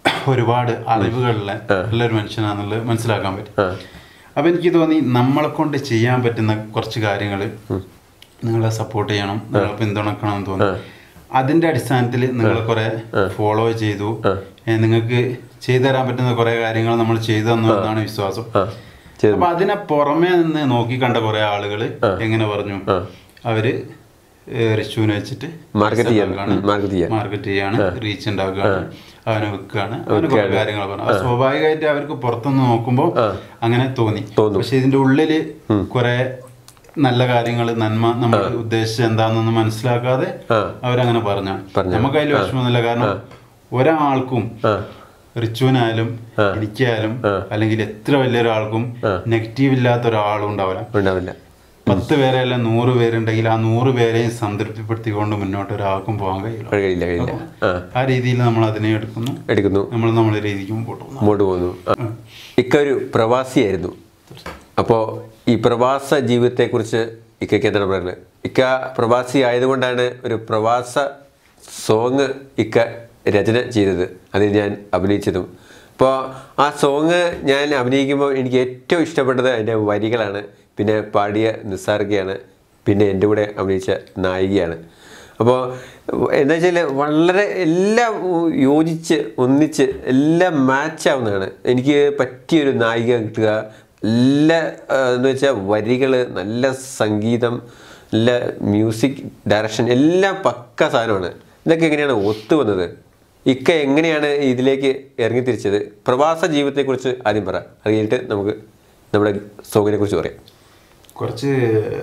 ഒരുപാട് അറിവുകളിലെ നല്ലൊരു മനുഷ്യനാണെന്നുള്ളത് മനസ്സിലാക്കാൻ പറ്റും ആ അപ്പം എനിക്ക് തോന്നി നമ്മളെ കൊണ്ട് ചെയ്യാൻ പറ്റുന്ന കുറച്ച് കാര്യങ്ങൾ നിങ്ങളെ സപ്പോർട്ട് ചെയ്യണം നിങ്ങളെ പിന്തുണക്കണം എന്ന് തോന്നി അതിന്റെ അടിസ്ഥാനത്തിൽ നിങ്ങൾ കുറെ ഫോളോ ചെയ്തു ഏ, നിങ്ങൾക്ക് ചെയ്തു തരാൻ പറ്റുന്ന കുറെ കാര്യങ്ങൾ നമ്മൾ ചെയ്തു തന്നു എന്നാണ് വിശ്വാസം ആ ചെയ്തു അപ്പൊ അതിനെ പുറമേ നിന്ന് നോക്കി കണ്ട കുറെ ആളുകൾ എങ്ങനെ പറഞ്ഞു അവര് ഏ, റിച്ചുവിനെ വെച്ചിട്ട് Market ചെയ്യാൻ, ഉം, market ചെയ്യാൻ. മാർക്കറ്റ് ചെയ്യാണ് റീച്ച് ഉണ്ടാക്കുകയാണ് അവനെ വിൽക്കുകയാണ് അങ്ങനെ കുറെ കാര്യങ്ങൾ പറഞ്ഞു അത് സ്വാഭാവികമായിട്ട് അവർക്ക് പുറത്തുനിന്ന് നോക്കുമ്പോൾ അങ്ങനെ തോന്നി തോന്നും. പക്ഷെ ഇതിന്റെ ഉള്ളില് കുറെ നല്ല കാര്യങ്ങൾ നന്മ നമ്മൾ ഉദ്ദേശിച്ചത് എന്താണെന്നൊന്നും മനസ്സിലാക്കാതെ ആ. അവരങ്ങനെ പറഞ്ഞാണ് പറഞ്ഞു. നമുക്ക് അതിൽ വിഷമമൊന്നുമില്ല കാരണം ഒരാൾക്കും ആ റിച്ചുവിനായാലും എനിക്കായാലും അല്ലെങ്കിൽ എത്ര വലിയൊരാൾക്കും നെഗറ്റീവ് ഇല്ലാത്ത ഒരാളും ഉണ്ടാവില്ല ഉണ്ടാവില്ല പത്ത് പേരല്ല നൂറ് പേരുണ്ടെങ്കിൽ ആ നൂറ് പേരെയും സംതൃപ്തിപ്പെടുത്തിക്കൊണ്ട് മുന്നോട്ട് ഒരാൾക്കും പോകാൻ കഴിയില്ല കഴിയില്ല കഴിയില്ല ആ ആ രീതിയിൽ നമ്മൾ അതിനെ എടുക്കുന്നു എടുക്കുന്നു നമ്മൾ നമ്മുടെ രീതിക്ക് മുമ്പോട്ട് പോകുന്നു മുമ്പോട്ട് പോകുന്നു ആ. ഇക്ക ഒരു പ്രവാസിയായിരുന്നു അപ്പോൾ ഈ പ്രവാസ ജീവിതത്തെക്കുറിച്ച് ഇക്കയ്ക്ക് എന്താണ് പറയുന്നത് ഇക്ക പ്രവാസി ആയതുകൊണ്ടാണ് ഒരു പ്രവാസ സോങ് ഇക്ക രചന ചെയ്തത് അതിൽ ഞാൻ അഭിനയിച്ചതും അപ്പോൾ ആ സോങ് ഞാൻ അഭിനയിക്കുമ്പോൾ എനിക്ക് ഏറ്റവും ഇഷ്ടപ്പെട്ടത് അതിൻ്റെ വരികളാണ് പിന്നെ പാടിയ നിസ്സാർഗയാണ് പിന്നെ എൻ്റെ കൂടെ അഭിനയിച്ച നായികയാണ് അപ്പോൾ എന്താ വെച്ചാൽ വളരെ എല്ലാം യോജിച്ച് ഒന്നിച്ച് എല്ലാം മാച്ച് ആവുന്നതാണ് എനിക്ക് പറ്റിയൊരു നായിക കിട്ടുക നല്ല ആ, എന്ന് വെച്ചാൽ വരികൾ നല്ല സംഗീതം നല്ല മ്യൂസിക് ഡയറക്ഷൻ എല്ലാം പക്ക സാധനമാണ് ഇതൊക്കെ എങ്ങനെയാണ് ഒത്തു വന്നത് ഇക്ക എങ്ങനെയാണ് ഇതിലേക്ക് ഇറങ്ങി തിരിച്ചത് പ്രവാസ ജീവിതത്തെക്കുറിച്ച് ആദ്യം പറ അത് കഴിഞ്ഞിട്ട് നമുക്ക് നമ്മുടെ സോങ്ങിനെ കുറിച്ച് പറയാം കുറച്ച്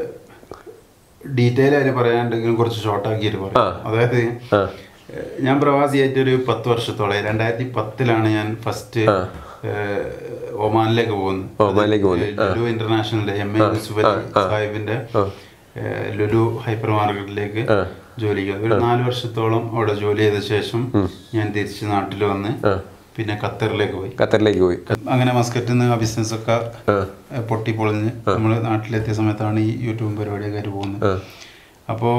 ഡീറ്റെയിൽ ആയിട്ട് പറയാനുണ്ടെങ്കിലും കുറച്ച് ഷോർട്ട് ആക്കിയിട്ട് പറയാം അതായത് ആ. ഏഹ്, ഞാൻ പ്രവാസിയായിട്ട് ഒരു പത്ത് വർഷത്തോളം രണ്ടായിരത്തി പത്തിലാണ് ഞാൻ ഫസ്റ്റ് ഒമാനിലേക്ക് പോകുന്നത് ഒമാനിലേക്ക് പോകുന്നത്. അത് Lulu international M A Yusuf Ali സാഹിബിന്റെ ഏഹ്, ലുലു ഹൈപ്പർ മാർക്കറ്റിലേക്ക് ജോലിക്ക് വന്നു. ഒരു നാല് വർഷത്തോളം അവിടെ ജോലി ചെയ്ത ശേഷം ഞാൻ തിരിച്ച് നാട്ടിൽ വന്ന് പിന്നെ ഖത്തറിലേക്ക് പോയി ഖത്തറിലേക്ക് പോയി അങ്ങനെ മസ്കറ്റിൽ നിന്ന് ആ ബിസിനസ്സൊക്കെ ആ. ഏഹ് പൊട്ടി പൊളിഞ്ഞ് നമ്മൾ നാട്ടിലെത്തിയ സമയത്താണ് ഈ യൂട്യൂബ് പരിപാടിയൊക്കെ ആയിട്ട് പോകുന്നത് ആ. അപ്പോൾ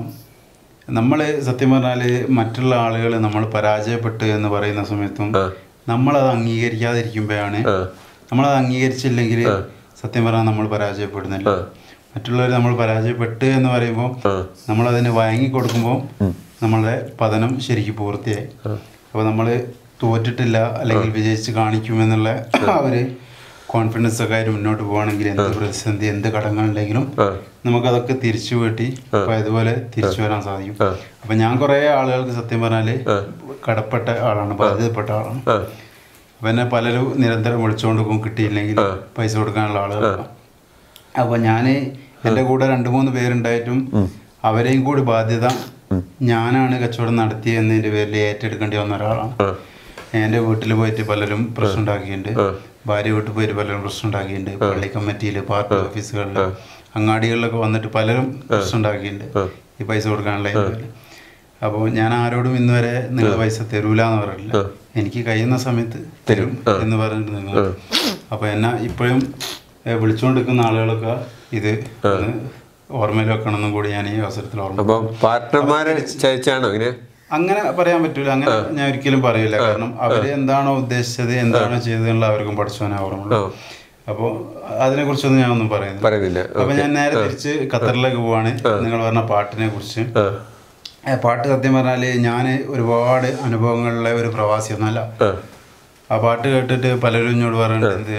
നമ്മൾ സത്യം പറഞ്ഞാൽ മറ്റുള്ള ആളുകൾ നമ്മൾ പരാജയപ്പെട്ട് എന്ന് പറയുന്ന സമയത്തും നമ്മളത് അംഗീകരിക്കാതിരിക്കുമ്പോഴാണ് നമ്മളത് അംഗീകരിച്ചില്ലെങ്കിൽ സത്യം പറഞ്ഞാൽ നമ്മൾ പരാജയപ്പെടുന്നില്ല മറ്റുള്ളവർ നമ്മൾ പരാജയപ്പെട്ട് എന്ന് പറയുമ്പോൾ നമ്മളതിന് വഴങ്ങി കൊടുക്കുമ്പോൾ നമ്മളുടെ പതനം ശരിക്കും പൂർത്തിയായി അപ്പോൾ നമ്മൾ തോറ്റിട്ടില്ല അല്ലെങ്കിൽ വിജയിച്ച് കാണിക്കുമെന്നുള്ള ആ ഒരു കോൺഫിഡൻസ് ഒക്കെ ആയിട്ട് മുന്നോട്ട് പോവുകയാണെങ്കിൽ എന്ത് പ്രതിസന്ധി എന്ത് ഘടകങ്ങളുണ്ടെങ്കിലും നമുക്കതൊക്കെ തിരിച്ചു വീട്ടി അപ്പൊ അതുപോലെ തിരിച്ചു വരാൻ സാധിക്കും അപ്പൊ ഞാൻ കുറെ ആളുകൾക്ക് സത്യം പറഞ്ഞാല് കടപ്പെട്ട ആളാണ് ബാധ്യതപ്പെട്ട ആളാണ് ആ. അപ്പൊ എന്നെ പലരും നിരന്തരം വിളിച്ചുകൊണ്ട് പോകും കിട്ടിയില്ലെങ്കിൽ പൈസ കൊടുക്കാനുള്ള ആളുകളാണ് അപ്പൊ ഞാന് എന്റെ കൂടെ രണ്ടു മൂന്ന് പേരുണ്ടായിട്ടും അവരെയും കൂടി ബാധ്യത ഞാനാണ് കച്ചവടം നടത്തി എന്നതിന്റെ പേരിൽ ഏറ്റെടുക്കേണ്ടി വന്ന ഒരാളാണ് എൻ്റെ വീട്ടിൽ പോയിട്ട് പലരും പ്രശ്നം ഉണ്ടാക്കിയിട്ടുണ്ട് ഭാര്യ വീട്ടിൽ പോയിട്ട് പലരും പ്രശ്നം ഉണ്ടാക്കിയിട്ടുണ്ട് പള്ളി കമ്മിറ്റിയിൽ പാർട്ടി ഓഫീസുകളിൽ അങ്ങാടികളിലൊക്കെ വന്നിട്ട് പലരും പ്രശ്നം ഉണ്ടാക്കിയിട്ടുണ്ട് ഈ പൈസ കൊടുക്കാനുള്ള ഇതിൽ. അപ്പോൾ ഞാൻ ആരോടും ഇന്ന് വരെ നിങ്ങൾ പൈസ തരൂല എന്ന് പറഞ്ഞില്ല എനിക്ക് കഴിയുന്ന സമയത്ത് തരും എന്ന് പറഞ്ഞിട്ട് നിങ്ങൾ അപ്പോൾ എന്നെ ഇപ്പോഴും ഏഹ്, വിളിച്ചുകൊണ്ടിരിക്കുന്ന ആളുകളൊക്കെ ഇത് ഒന്ന് ഓർമ്മയിൽ വെക്കണം എന്നും കൂടി ഞാൻ ഈ അവസരത്തിൽ ഓർമ്മ അപ്പോൾ പാർട്ട്ണർമാരെ ചതിച്ചാണോ അങ്ങനെ അങ്ങനെ പറയാൻ പറ്റൂല അങ്ങനെ ഞാൻ ഒരിക്കലും പറയില്ല കാരണം അവര് എന്താണോ ഉദ്ദേശിച്ചത് എന്താണോ ചെയ്തതെന്നുള്ള അവർക്കും പഠിച്ചവനെ ഓർമ്മയുള്ളൂ അപ്പോൾ അതിനെ കുറിച്ചൊന്നും ഞാൻ ഒന്നും പറയുന്നില്ല പറയുന്നില്ല അപ്പൊ ഞാൻ നേരെ തിരിച്ച് ഖത്തറിലേക്ക് പോവാണ് നിങ്ങൾ പറഞ്ഞ പാട്ടിനെ കുറിച്ച് ആ ഏ, പാട്ട് സത്യം പറഞ്ഞാല് ഞാൻ ഒരുപാട് അനുഭവങ്ങളിലുള്ള ഒരു പ്രവാസിയൊന്നുമല്ല ആ ആ പാട്ട് കേട്ടിട്ട് പലരും ഇങ്ങോട്ട് പറയുന്നത്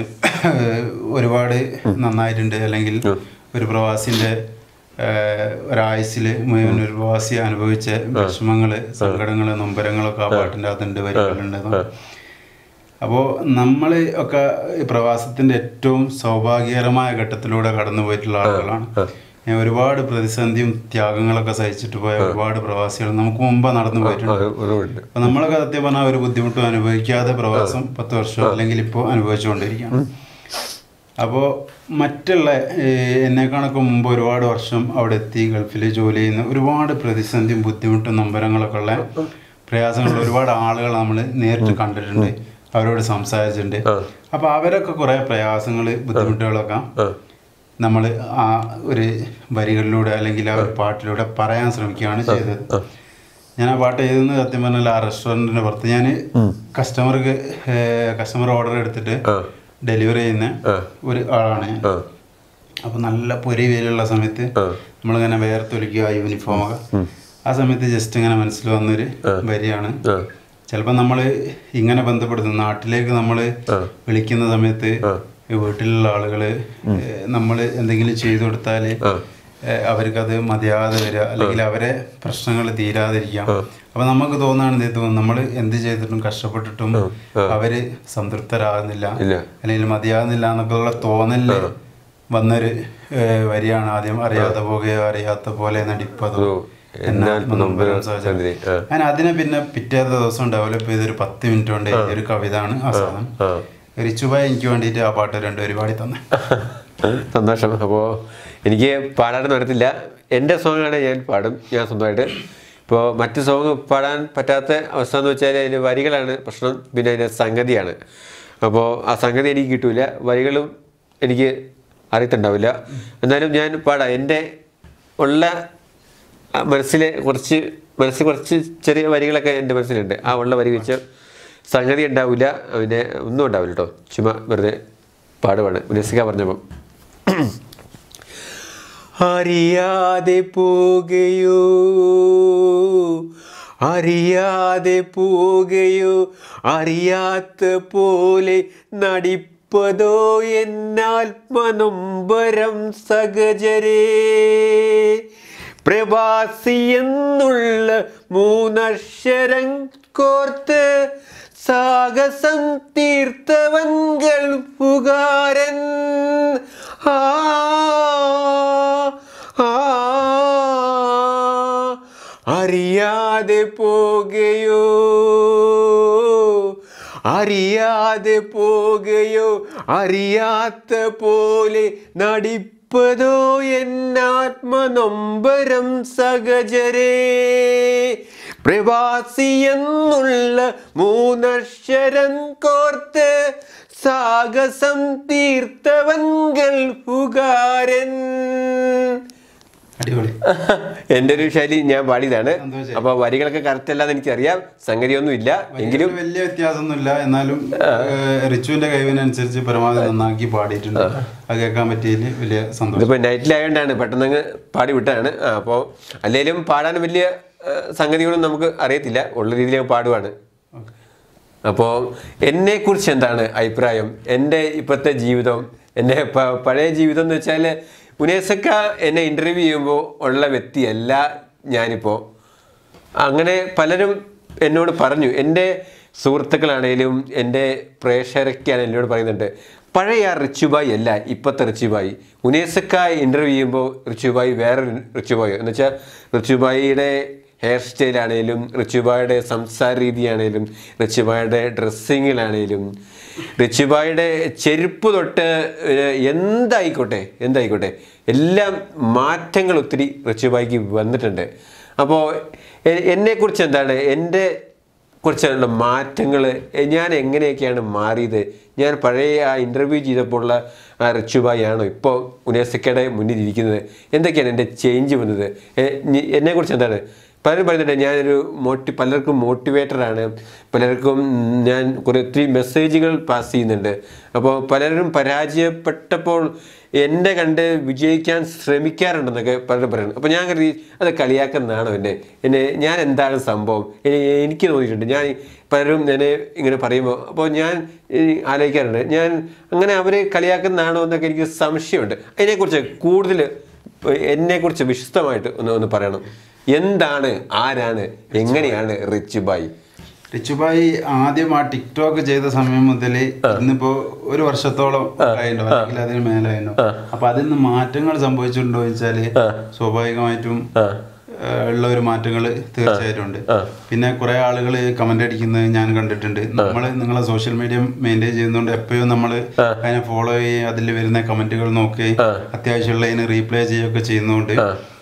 ഒരുപാട് നന്നായിട്ടുണ്ട് അല്ലെങ്കിൽ ഒരു പ്രവാസിന്റെ ഏഹ്, ഒരായുസില് മുഴുവൻ ഒരു പ്രവാസി അനുഭവിച്ച വിഷമങ്ങള് സങ്കടങ്ങള് നൊമ്പരങ്ങളൊക്കെ ആ പാട്ടിന്റെ അകത്തുണ്ട് വരികളുണ്ട് അപ്പോൾ നമ്മൾ ഒക്കെ ഈ പ്രവാസത്തിന്റെ ഏറ്റവും സൗഭാഗ്യകരമായ ഘട്ടത്തിലൂടെ കടന്നു പോയിട്ടുള്ള ആളുകളാണ് ഞാൻ ഒരുപാട് പ്രതിസന്ധിയും ത്യാഗങ്ങളൊക്കെ സഹിച്ചിട്ട് പോയ ഒരുപാട് പ്രവാസികൾ നമുക്ക് മുമ്പ് നടന്നു പോയിട്ടുണ്ട് ആ, ഒരുപാട് അപ്പൊ നമ്മളൊക്കെ സത്യം പറഞ്ഞാൽ ഒരു ബുദ്ധിമുട്ടും അനുഭവിക്കാതെ പ്രവാസം പത്ത് വർഷം അല്ലെങ്കിൽ ഇപ്പോൾ അനുഭവിച്ചുകൊണ്ടിരിക്കുകയാണ് അപ്പോൾ മറ്റുള്ള ഏഹ്, എന്നെക്കാണൊക്കെ മുമ്പ് ഒരുപാട് വർഷം അവിടെ എത്തി ഗൾഫിൽ ജോലി ചെയ്യുന്ന ഒരുപാട് പ്രതിസന്ധിയും ബുദ്ധിമുട്ടും നമ്പരങ്ങളൊക്കെ ഉള്ള പ്രയാസങ്ങളുള്ള ഒരുപാട് ആളുകൾ നമ്മൾ നേരിട്ട് കണ്ടിട്ടുണ്ട് അവരോട് സംസാരിച്ചിട്ടുണ്ട് അപ്പോൾ അവരൊക്കെ കുറേ പ്രയാസങ്ങൾ ബുദ്ധിമുട്ടുകളൊക്കെ നമ്മൾ ആ ഒരു വരികളിലൂടെ അല്ലെങ്കിൽ ആ ഒരു പാട്ടിലൂടെ പറയാൻ ശ്രമിക്കുകയാണ് ചെയ്തത് ഞാൻ ആ പാട്ട് എഴുതുന്നത് സത്യം പറഞ്ഞാൽ ആ റെസ്റ്റോറൻറ്റിന്റെ പുറത്ത് ഞാൻ കസ്റ്റമർക്ക് കസ്റ്റമർ ഓർഡർ എടുത്തിട്ട് ആ ഡെലിവറി ചെയ്യുന്ന ആ. ഒരു ആളാണ് ഞാൻ ആ അപ്പൊ നല്ല പൊരി വെയിലുള്ള സമയത്ത് ആ. നമ്മളിങ്ങനെ വേർത്തൊലിക്കുക യൂണിഫോമൊക്കെ ആ സമയത്ത് ജസ്റ്റ് ഇങ്ങനെ മനസ്സിൽ വന്നൊരു വരിയാണ് ആ ചിലപ്പോൾ നമ്മൾ ഇങ്ങനെ ബന്ധപ്പെടുന്നു നാട്ടിലേക്ക് നമ്മൾ വിളിക്കുന്ന സമയത്ത് ഈ വീട്ടിലുള്ള ആളുകൾ നമ്മൾ എന്തെങ്കിലും ചെയ്തു കൊടുത്താൽ അവർക്കത് മതിയാതെ വരിക അല്ലെങ്കിൽ അവരെ പ്രശ്നങ്ങൾ തീരാതിരിക്കാം അപ്പൊ നമുക്ക് തോന്നുകയാണ് ഇത് നമ്മൾ എന്ത് ചെയ്തിട്ടും കഷ്ടപ്പെട്ടിട്ടും അവര് സംതൃപ്തരാകുന്നില്ല ഇല്ല. അല്ലെങ്കിൽ മതിയാകുന്നില്ല എന്നൊക്കെയുള്ള തോന്നല് വന്നൊരു ഏഹ്, വരിയാണ് ആദ്യം അറിയാതെ പോകുകയോ അറിയാത്ത പോലെ നടിപ്പതോ ഓ, എന്നാൽ നൊമ്പരം ചന്ദ്രി. ആ. ഞാൻ അതിനെ പിന്നെ പിറ്റേത്തെ ദിവസം ഡെവലപ്പ് ചെയ്തൊരു പത്ത് മിനിറ്റ് കൊണ്ട് എഴുതിയൊരു കവിതയാണ് ആ സാധനം ആ റിച്ചുബായ് എനിക്ക് വേണ്ടിയിട്ട് ആ പാട്ട് രണ്ട് ഒരുപാടി തന്നെ സന്തോഷം അപ്പോൾ എനിക്ക് പാടാനൊന്നും അറിയത്തില്ല എൻ്റെ സോങ്ങാണ് ഞാൻ പാടും ഞാൻ സ്വന്തമായിട്ട് ഇപ്പോൾ മറ്റ് സോങ് പാടാൻ പറ്റാത്ത അവസ്ഥ എന്ന് വെച്ചാൽ അതിൻ്റെ വരികളാണ് പ്രശ്നം പിന്നെ അതിൻ്റെ സംഗതിയാണ് അപ്പോൾ ആ സംഗതി എനിക്ക് കിട്ടൂല വരികളും എനിക്ക് അറിയത്തുണ്ടാവില്ല എന്നാലും ഞാൻ പാടാം എൻ്റെ ഉള്ള ആ മനസ്സിലെ കുറച്ച് മനസ്സിൽ കുറച്ച് ചെറിയ വരികളൊക്കെ എൻ്റെ മനസ്സിലുണ്ട് ആ ഉള്ള വരി വെച്ച് സംഗതി ഉണ്ടാവില്ല പിന്നെ ഒന്നും ഉണ്ടാവില്ല കേട്ടോ ചുമ്മാ വെറുതെ പാടുവാണ് ഉല്ലസിക്ക പറഞ്ഞപ്പം അറിയാതെ പോകുകയോ അറിയാതെ പോവുകയോ അറിയാത്ത പോലെ നടിപ്പതോ എന്നാത്മനൊമ്പരം സഹജരേ പ്രവാസി എന്നുള്ള മൂന്നക്ഷരം കോർത്ത് സാഹസം തീർത്തവൻകൾ പുകാരൻ ആ ആ അറിയാതെ പോകുകയോ അറിയാതെ പോകുകയോ അറിയാത്ത പോലെ നടിപ്പതോ എന്നാത്മനൊമ്പരം സഹജരേ പ്രവാസി എന്നുള്ള മൂന്നക്ഷരം കോർത്ത് സാഹസം തീർത്തവൻകൾ പുകാരൻ അടിപൊളി എൻ്റെ ഒരു ശൈലി ഞാൻ പാടിയതാണ് സന്തോഷം. അപ്പൊ വരികളൊക്കെ കറക്റ്റ് അല്ലാന്ന് എനിക്കറിയാം സംഗതിയൊന്നും ഇല്ല എങ്കിലും വലിയ വലിയ വ്യത്യാസമൊന്നുമില്ല എന്നാലും ഏഹ്, റിച്ചുവിന്റെ കഴിവിനനുസരിച്ച് പരമാവധി നന്നാക്കി പാടിയിട്ടുണ്ട് അത് കേൾക്കാൻ പറ്റിയതിൽ വലിയ സന്തോഷം ഇതിപ്പോ നൈറ്റിലായോണ്ടാണ് പെട്ടെന്ന് അങ്ങ് പാടി വിട്ടതാണ് ആ, അപ്പോ അല്ലെങ്കിലും പാടാൻ വലിയ ആ, സംഗതികളൊന്നും നമുക്ക് അറിയത്തില്ല ഉള്ള രീതിയിൽ പാടുവാണ് അപ്പോൾ എന്നെക്കുറിച്ച് എന്താണ് അഭിപ്രായം എൻ്റെ ഇപ്പോഴത്തെ ജീവിതം എൻ്റെ പ- പഴയ ജീവിതം എന്ന് വെച്ചാൽ ഉനേസക്ക എന്നെ ഇൻ്റർവ്യൂ ചെയ്യുമ്പോൾ ഉള്ള വ്യക്തിയല്ല ഞാനിപ്പോൾ അങ്ങനെ പലരും എന്നോട് പറഞ്ഞു എൻ്റെ സുഹൃത്തുക്കളാണേലും എൻ്റെ പ്രേക്ഷകരൊക്കെയാണ് എന്നോട് പറയുന്നുണ്ട് പഴയ ആ റിച്ചുബായി അല്ല ഇപ്പോഴത്തെ റിച്ചുബായി ഉനേസക്ക ഇൻ്റർവ്യൂ ചെയ്യുമ്പോൾ റിച്ചുബായി വേറൊരു റിച്ചുബായി എന്ന് വെച്ചാൽ റിച്ചുബായിയുടെ ഹെയർ സ്റ്റൈലാണേലും റിച്ചുബായുടെ സംസാര രീതിയാണേലും റിച്ചുബായുടെ ഡ്രസ്സിങ്ങിലാണേലും റിച്ചുബായുടെ ചെരുപ്പ് തൊട്ട് ഏഹ്, എന്തായിക്കോട്ടെ എന്തായിക്കോട്ടെ എല്ലാം മാറ്റങ്ങൾ ഒത്തിരി റിച്ചുബായിക്ക് വന്നിട്ടുണ്ട് അപ്പോൾ എന്നെക്കുറിച്ച് എന്താണ് എൻ്റെ കുറിച്ചുള്ള മാറ്റങ്ങൾ ഞാൻ എങ്ങനെയൊക്കെയാണ് മാറിയത് ഞാൻ പഴയ ആ ഇൻ്റർവ്യൂ ചെയ്തപ്പോഴുള്ള ആ റിച്ചുബായി ആണോ ഇപ്പോൾ ഉനേസക്കയുടെ മുന്നിൽ ഇരിക്കുന്നത് എന്തൊക്കെയാണ് എൻ്റെ ചേഞ്ച് വന്നത് എ- ഞ- എന്നെക്കുറിച്ച് എന്താണ് പലരും പറയുന്നുണ്ട് ഞാനൊരു മോട്ടി പലർക്കും മോട്ടിവേറ്ററാണ് പലർക്കും ഞാൻ കുറേ ഒത്തിരി മെസ്സേജുകൾ പാസ് ചെയ്യുന്നുണ്ട് അപ്പോൾ പലരും പരാജയപ്പെട്ടപ്പോൾ എന്നെ കണ്ട് വിജയിക്കാൻ ശ്രമിക്കാറുണ്ടെന്നൊക്കെ പലരും പറയുന്നു അപ്പോൾ ഞാൻ കരുതി അത് കളിയാക്കുന്നതാണോ എന്നെ എന്നെ ഞാൻ എന്താണ് സംഭവം എനി- എനിക്ക് തോന്നിയിട്ടുണ്ട് ഞാൻ പലരും എന്നെ ഇങ്ങനെ പറയുമ്പോൾ അപ്പോൾ ഞാൻ ഈ ആലോചിക്കാറുണ്ട് ഞാൻ അങ്ങനെ അവരെ കളിയാക്കുന്നതാണോ എന്നൊക്കെ എനിക്ക് സംശയമുണ്ട് അതിനെക്കുറിച്ച് കൂടുതൽ എന്നെക്കുറിച്ച് വിശദമായിട്ട് ഒന്ന് ഒന്ന് പറയണം എന്താണ് ആരാണ് എങ്ങനെയാണ് റിച്ച് ബായ് റിച്ചുബായി ആദ്യം ആ ടിക്ടോക്ക് ചെയ്ത സമയം മുതൽ ഇന്നിപ്പോ ഒരു വർഷത്തോളം ആയിട്ടുണ്ടോ അല്ലെങ്കിൽ അതിന് മേലായിട്ടുണ്ടോ അപ്പൊ അതിൽ നിന്ന് മാറ്റങ്ങൾ സംഭവിച്ചിട്ടുണ്ടോ വെച്ചാല് സ്വാഭാവികമായിട്ടും ഏഹ്, ഉള്ള ഒരു മാറ്റങ്ങൾ തീർച്ചയായിട്ടും ഉണ്ട് പിന്നെ കുറെ ആളുകൾ കമന്റ് അടിക്കുന്നത് ഞാൻ കണ്ടിട്ടുണ്ട് നമ്മൾ നിങ്ങളെ സോഷ്യൽ മീഡിയ മെയിൻറ്റെയിൻ ചെയ്യുന്നതുകൊണ്ട് എപ്പോഴും നമ്മൾ അതിനെ ഫോളോ ചെയ്യുകയും അതിൽ വരുന്ന കമന്റുകൾ നോക്കുകയും അത്യാവശ്യമുള്ളതിന് റീപ്ലൈ ചെയ്യുകയൊക്കെ ചെയ്യുന്നതുകൊണ്ട്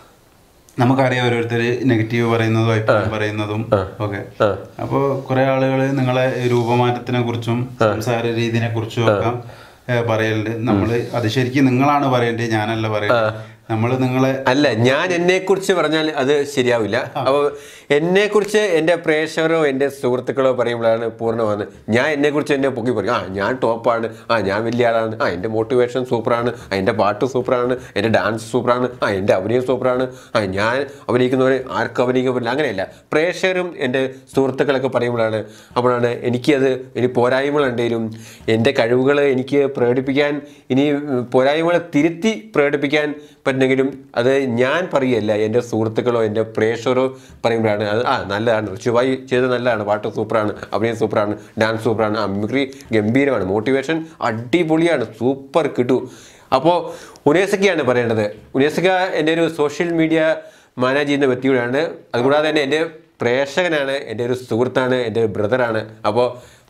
നമുക്കറിയാം ഓരോരുത്തർ നെഗറ്റീവ് പറയുന്നതും അഭിപ്രായം പറയുന്നതും ഒക്കെ അപ്പോൾ കുറെ ആളുകൾ നിങ്ങളെ രൂപമാറ്റത്തിനെ കുറിച്ചും സംസാര രീതിനെ കുറിച്ചും ഒക്കെ ഏഹ്, പറയലുണ്ട് നമ്മൾ അത് ശരിക്കും നിങ്ങളാണ് പറയേണ്ടത് ഞാനല്ല പറയേണ്ടത് നമ്മൾ നിങ്ങളെ അല്ല ഞാൻ എന്നെ കുറിച്ച് പറഞ്ഞാൽ അത് ശരിയാവില്ല അപ്പോൾ എന്നെ കുറിച്ച് എൻ്റെ പ്രേക്ഷകരോ എൻ്റെ സുഹൃത്തുക്കളോ പറയുമ്പോഴാണ് പൂർണ്ണമാണ് ഞാൻ എന്നെ കുറിച്ച് എന്നെ പൊക്കി പറയും ആ ഞാൻ ടോപ്പാണ് ആ ഞാൻ വലിയ ആളാണ് ആ എൻ്റെ മോട്ടിവേഷൻ സൂപ്പറാണ് ആ എൻ്റെ പാട്ട് സൂപ്പറാണ് എൻ്റെ ഡാൻസ് സൂപ്പറാണ് ആ എൻ്റെ അഭിനയം സൂപ്പറാണ് ആ ഞാൻ അഭിനയിക്കുന്നവർ ആർക്കും അഭിനയിക്കാൻ പറ്റില്ല അങ്ങനെയല്ല പ്രേക്ഷകരും എൻ്റെ സുഹൃത്തുക്കളൊക്കെ പറയുമ്പോഴാണ് അപ്പോഴാണ് എനിക്കത് ഇനി പോരായ്മകളുണ്ടെങ്കിലും എൻ്റെ കഴിവുകൾ എനിക്ക് പ്രകടിപ്പിക്കാൻ ഇനി പോരായ്മകൾ തിരുത്തി പ്രകടിപ്പിക്കാൻ പറ്റുന്നെങ്കിലും അത് ഞാൻ പറയല്ല എൻ്റെ സുഹൃത്തുക്കളോ എൻ്റെ പ്രേക്ഷകരോ പറയുമ്പോഴാണ് അത് ആ നല്ലതാണ് ഋഷുഭായി ചെയ്തത് നല്ലതാണ് പാട്ട് സൂപ്പറാണ് അഭിനയം സൂപ്പറാണ് ഡാൻസ് സൂപ്പറാണ് ആ മിമിക്രി ഗംഭീരമാണ് മോട്ടിവേഷൻ അടിപൊളിയാണ് സൂപ്പർ കിട്ടു അപ്പോൾ ഉനേസക്കയാണ് പറയേണ്ടത് ഉനേസക്ക എൻ്റെ ഒരു സോഷ്യൽ മീഡിയ മാനേജ് ചെയ്യുന്ന വ്യക്തികളാണ് അതുകൂടാതെ തന്നെ എൻ്റെ പ്രേക്ഷകനാണ് എൻ്റെ ഒരു സുഹൃത്താണ് എൻ്റെ ഒരു ബ്രദറാണ് അപ്പോൾ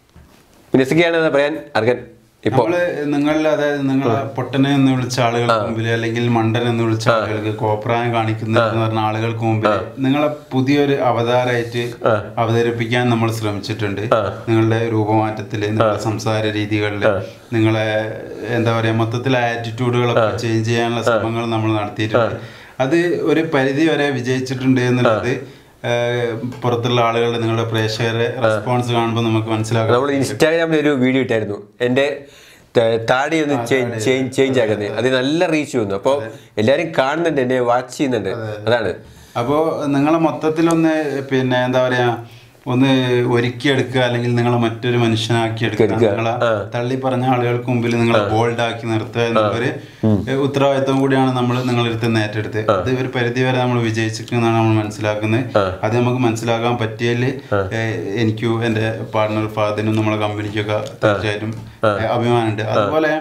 ഉനേസക്കയാണ് അത് പറയാൻ അർഹൻ ഇപ്പോൾ നമ്മള് നിങ്ങളിൽ അതായത് നിങ്ങളെ പൊട്ടനെ എന്ന് വിളിച്ച ആളുകൾക്ക് മുമ്പിൽ അല്ലെങ്കിൽ മണ്ടൻ എന്ന് വിളിച്ച ആളുകൾക്ക് കോപ്രായം കാണിക്കുന്ന എന്ന് പറഞ്ഞ ആളുകൾക്ക് മുമ്പിൽ നിങ്ങളെ പുതിയൊരു അവതാരമായിട്ട് അവതരിപ്പിക്കാൻ നമ്മൾ ശ്രമിച്ചിട്ടുണ്ട് നിങ്ങളുടെ രൂപമാറ്റത്തില് നിങ്ങളുടെ സംസാര രീതികളില് നിങ്ങളെ എന്താ പറയാ മൊത്തത്തിൽ ആറ്റിറ്റ്യൂഡുകളൊക്കെ ചേഞ്ച് ചെയ്യാനുള്ള ശ്രമങ്ങൾ നമ്മൾ നടത്തിയിട്ടുണ്ട് അത് ഒരു പരിധി വരെ വിജയിച്ചിട്ടുണ്ട് എന്നുള്ളത് ഏഹ്, പുറത്തുള്ള ആളുകളുടെ നിങ്ങളുടെ പ്രേക്ഷകരെ റെസ്പോൺസ് കാണുമ്പോൾ നമുക്ക് മനസ്സിലാക്കാം നമ്മൾ ഇൻസ്റ്റാഗ്രാമിൽ ഒരു വീഡിയോ ഇട്ടായിരുന്നു എൻ്റെ ത- താടി ഒന്ന് ചേഞ്ച് ചേഞ്ച് ആക്കുന്നത് അത് നല്ല റീച്ച് വന്നു അപ്പോൾ എല്ലാവരും കാണുന്നുണ്ട് എന്നെ വാച്ച് ചെയ്യുന്നുണ്ട് അതാണ് അപ്പോൾ നിങ്ങളെ മൊത്തത്തിലൊന്ന് പിന്നെ എന്താ പറയാ ഒന്ന് ഒരുക്കിയെടുക്കുക അല്ലെങ്കിൽ നിങ്ങളെ മറ്റൊരു മനുഷ്യനാക്കി എടുക്കുക എടുക്കുക. നിങ്ങളെ തള്ളി പറഞ്ഞ ആളുകൾക്ക് മുമ്പിൽ നിങ്ങളെ ബോൾഡ് ആക്കി നിർത്തുക എന്നൊരു ഉത്തരവാദിത്വം കൂടിയാണ് നമ്മൾ നിങ്ങളടുത്ത് നിന്ന് ഏറ്റെടുത്ത് അത് ഒരു പരിധി വരെ നമ്മൾ വിജയിച്ചിരിക്കുന്നതാണ് നമ്മൾ മനസ്സിലാക്കുന്നത് അത് നമുക്ക് മനസ്സിലാക്കാൻ പറ്റിയതിൽ എനിക്കും എൻ്റെ പാർട്ണർ ഫാദിനും നമ്മളെ കമ്പനിക്കൊക്കെ തീർച്ചയായിട്ടും ഏഹ്, അഭിമാനമുണ്ട് അതുപോലെ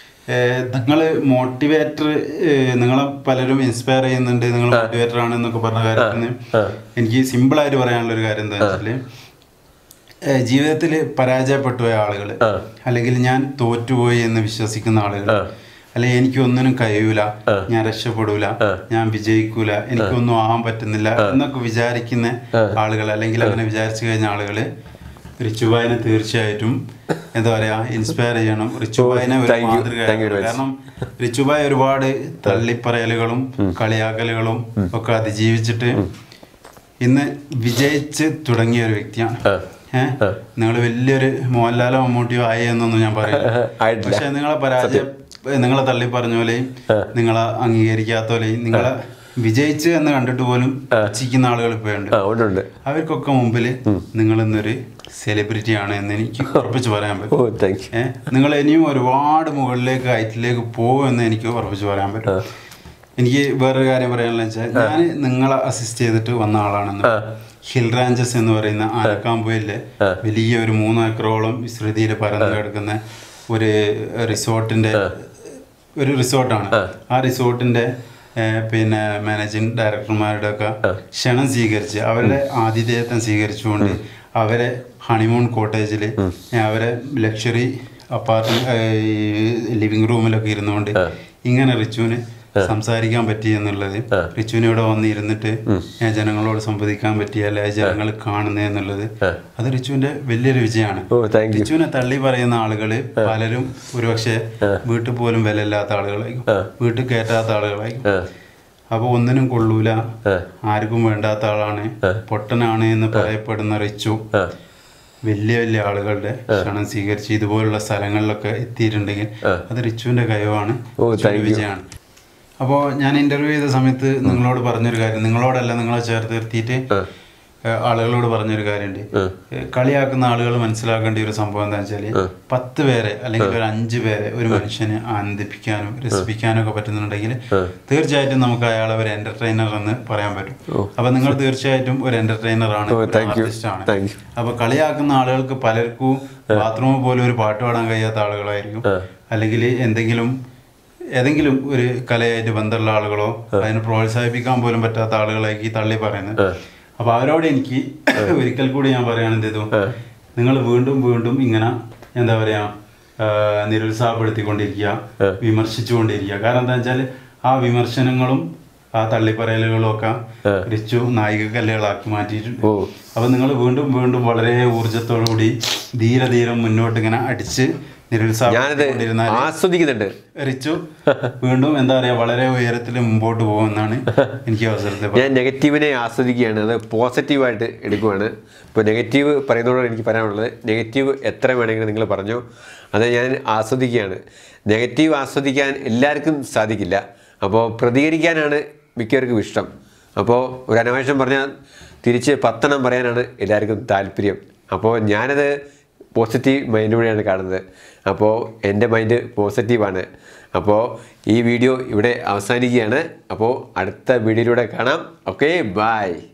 നിങ്ങൾ മോട്ടിവേറ്റർ നിങ്ങളെ പലരും ഇൻസ്പയർ ചെയ്യുന്നുണ്ട് നിങ്ങൾ മോട്ടിവേറ്റർ ആണ് എന്നൊക്കെ പറഞ്ഞ കാര്യത്തിന് എനിക്ക് സിമ്പിൾ ആയിട്ട് പറയാനുള്ള ഒരു കാര്യം എന്താ വെച്ചാല് ഏഹ് ജീവിതത്തിൽ പരാജയപ്പെട്ടു പോയ ആളുകൾ അല്ലെങ്കിൽ ഞാൻ തോറ്റുപോയി എന്ന് വിശ്വസിക്കുന്ന ആളുകൾ അല്ലെങ്കിൽ എനിക്ക് ഒന്നിനും കഴിയൂല ഞാൻ രക്ഷപ്പെടൂല ഞാൻ വിജയിക്കൂല എനിക്കൊന്നും ആവാൻ പറ്റുന്നില്ല എന്നൊക്കെ വിചാരിക്കുന്ന ആളുകൾ അല്ലെങ്കിൽ അങ്ങനെ വിചാരിച്ചു കഴിഞ്ഞ ആളുകള് റിച്ചുബായിനെ തീർച്ചയായിട്ടും എന്താ പറയാ ഇൻസ്പയർ ചെയ്യണം റിച്ചുബായിനെ ഒരു Thank you. മാതൃക Thank you very much. കാരണം റിച്ചുബായ് ഒരുപാട് തള്ളിപ്പറയലുകളും കളിയാക്കലുകളും ഒക്കെ അതിജീവിച്ചിട്ട് ഇന്ന് വിജയിച്ച് തുടങ്ങിയ ഒരു വ്യക്തിയാണ് ഏഹ് നിങ്ങൾ വലിയൊരു മോഹൻലാലോ മമ്മൂട്ടിയോ ആയി എന്നൊന്നും ഞാൻ പറയില്ല ആയിട്ടില്ല. പക്ഷെ നിങ്ങളെ പരാജയം നിങ്ങളെ തള്ളി പറഞ്ഞ പോലെയും നിങ്ങളെ അംഗീകരിക്കാത്ത പോലെയും നിങ്ങളെ വിജയിച്ച് എന്ന് കണ്ടിട്ട് പോലും ചിക്കുന്ന ആളുകൾ ഇപ്പോഴുണ്ട് ആ ഉണ്ട് ഉണ്ട് അവർക്കൊക്കെ മുമ്പിൽ നിങ്ങൾ ഇന്നൊരു സെലിബ്രിറ്റി ആണ് എന്ന് എനിക്ക് ഉറപ്പിച്ച് പറയാൻ പറ്റും ഓ താങ്ക് യു ഏ, നിങ്ങൾ ഇനിയും ഒരുപാട് മുകളിലേക്ക് ഹൈറ്റിലേക്ക് പോകുമെന്ന് എനിക്ക് ഉറപ്പിച്ച് പറയാൻ പറ്റും എനിക്ക് വേറൊരു കാര്യം പറയാനുള്ള വെച്ചാൽ ഞാൻ നിങ്ങളെ അസിസ്റ്റ് ചെയ്തിട്ട് വന്ന ആളാണെന്ന് ഹിൽ റാഞ്ചസ് എന്ന് പറയുന്ന ആലക്കാമ്പുയിലെ വലിയ ഒരു മൂന്ന് ഏക്കറോളം വിസ്തൃതിയിൽ പരന്നു കിടക്കുന്ന ഒരു റിസോർട്ടിന്റെ ഒരു റിസോർട്ടാണ് ആ റിസോർട്ടിന്റെ ഏ, പിന്നെ മാനേജിങ് ഡയറക്ടർമാരുടെ ഒക്കെ ക്ഷണം സ്വീകരിച്ച് അവരുടെ ആതിഥേയത്വം സ്വീകരിച്ചുകൊണ്ട് അവരെ ഹണിമൂൺ കോട്ടേജിൽ അവരെ ലക്ഷറി അപ്പാർട്ട്മെന്റ് ലിവിംഗ് റൂമിലൊക്കെ ഇരുന്നുകൊണ്ട് ഇങ്ങനെ റിച്ചുവിന് സംസാരിക്കാൻ പറ്റി എന്നുള്ളത് റിച്ചുവിന് ഇവിടെ വന്നിരുന്നിട്ട് ഞാൻ ജനങ്ങളോട് സംവദിക്കാൻ പറ്റിയ അല്ലെ ജനങ്ങൾ കാണുന്നത് എന്നുള്ളത് അത് റിച്ചുവിന്റെ വലിയൊരു വിജയമാണ് ഓ താങ്ക് യു റിച്ചുവിനെ തള്ളി പറയുന്ന ആളുകള് പലരും ഒരുപക്ഷെ വീട്ടിൽ പോലും വിലയില്ലാത്ത ആളുകളായിരിക്കും വീട്ടിൽ കയറ്റാത്ത ആളുകളായിരിക്കും അപ്പൊ ഒന്നിനും കൊള്ളൂല ആർക്കും വേണ്ടാത്ത ആളാണ് പൊട്ടനാണ് എന്ന് പറയപ്പെടുന്ന റിച്ചു വലിയ വലിയ ആളുകളുടെ ക്ഷണം സ്വീകരിച്ച് ഇതുപോലുള്ള സ്ഥലങ്ങളിലൊക്കെ എത്തിയിട്ടുണ്ടെങ്കിൽ അത് റിച്ചുവിന്റെ കഴിവാണ് ഓ, റിച്ചുവിന്റെ thank you. വിജയമാണ് അപ്പോൾ ഞാൻ ഇന്റർവ്യൂ ചെയ്ത സമയത്ത് നിങ്ങളോട് പറഞ്ഞൊരു കാര്യം നിങ്ങളോടല്ല നിങ്ങളെ ചേർത്ത് നിർത്തിയിട്ട് ഏഹ്, ആളുകളോട് പറഞ്ഞൊരു കാര്യമുണ്ട് ഏഹ്, കളിയാക്കുന്ന ആളുകൾ മനസ്സിലാക്കേണ്ട ഒരു സംഭവം എന്താ വെച്ചാല് പത്ത് പേരെ അല്ലെങ്കിൽ ഒരു അഞ്ച് പേരെ ഒരു മനുഷ്യനെ ആനന്ദിപ്പിക്കാനും രസിപ്പിക്കാനും ഒക്കെ പറ്റുന്നുണ്ടെങ്കിൽ തീർച്ചയായിട്ടും നമുക്ക് അയാളെ ഒരു എന്റർടൈനർ എന്ന് പറയാൻ പറ്റും അപ്പൊ നിങ്ങൾ തീർച്ചയായിട്ടും ഒരു എന്റർടൈനർ ആണ് ഓ, ഒരു thank you. artist ആണ് Thank you. അപ്പൊ കളിയാക്കുന്ന ആളുകൾക്ക് പലർക്കും ബാത്റൂമിൽ പോലും ഒരു പാട്ട് പാടാൻ കഴിയാത്ത ആളുകളായിരിക്കും അല്ലെങ്കിൽ എന്തെങ്കിലും ഏതെങ്കിലും ഒരു കലയായിട്ട് ബന്ധമുള്ള ആളുകളോ അതിനെ പ്രോത്സാഹിപ്പിക്കാൻ പോലും പറ്റാത്ത ആളുകളായിരിക്കും ഈ തള്ളി പറയുന്നത് അപ്പൊ അവരോട് എനിക്ക് ഒരിക്കൽ കൂടി ഞാൻ പറയാണ് എന്ത് ചെയ്തു നിങ്ങൾ വീണ്ടും വീണ്ടും ഇങ്ങനെ എന്താ പറയാ ആ, നിരുത്സാഹപ്പെടുത്തിക്കൊണ്ടിരിക്കുക വിമർശിച്ചുകൊണ്ടിരിക്കുക കാരണം എന്താ വെച്ചാൽ ആ വിമർശനങ്ങളും ആ തള്ളിപ്പറയലുകളും ഒക്കെ റിച്ചു നായിക കല്ലുകളാക്കി മാറ്റിയിട്ടുണ്ട് ഓ അപ്പൊ നിങ്ങൾ വീണ്ടും വീണ്ടും വളരെ ഊർജത്തോടു കൂടി ധീരെ ധീരെ മുന്നോട്ട് ഇങ്ങനെ അടിച്ച് ഞാനത് നിരുത്സാഹപ്പെട്ടുകൊണ്ടിരുന്നാൽ ആസ്വദിക്കുന്നുണ്ട് റിച്ചു വീണ്ടും എന്താ പറയാ വളരെ ഉയരത്തിൽ മുമ്പോട്ട് പോകുമെന്നാണ് എനിക്ക് ഈ അവസരത്തെ ഞാൻ നെഗറ്റീവിനെ ആസ്വദിക്കുകയാണ് അത് പോസിറ്റീവായിട്ട് എടുക്കുവാണ് ഇപ്പോൾ നെഗറ്റീവ് പറയുന്നതോടെ എനിക്ക് പറയാനുള്ളത് നെഗറ്റീവ് എത്ര വേണമെങ്കിലും നിങ്ങൾ പറഞ്ഞു അത് ഞാൻ ആസ്വദിക്കുകയാണ് നെഗറ്റീവ് ആസ്വദിക്കാൻ എല്ലാവർക്കും സാധിക്കില്ല അപ്പോൾ പ്രതികരിക്കാനാണ് മിക്കവർക്കും ഇഷ്ടം അപ്പോൾ ഒരു അനാവശ്യം പറഞ്ഞാൽ തിരിച്ച് പത്തെണ്ണം പറയാനാണ് എല്ലാവർക്കും താല്പര്യം അപ്പോൾ ഞാനത് പോസിറ്റീവ് മൈൻഡോടെയാണ് കാണുന്നത് അപ്പോൾ എൻ്റെ മൈൻഡ് പോസിറ്റീവാണ് അപ്പോൾ ഈ വീഡിയോ ഇവിടെ അവസാനിക്കുകയാണ് അപ്പോൾ അടുത്ത വീഡിയോയിലൂടെ കാണാം ഓക്കെ ബായ്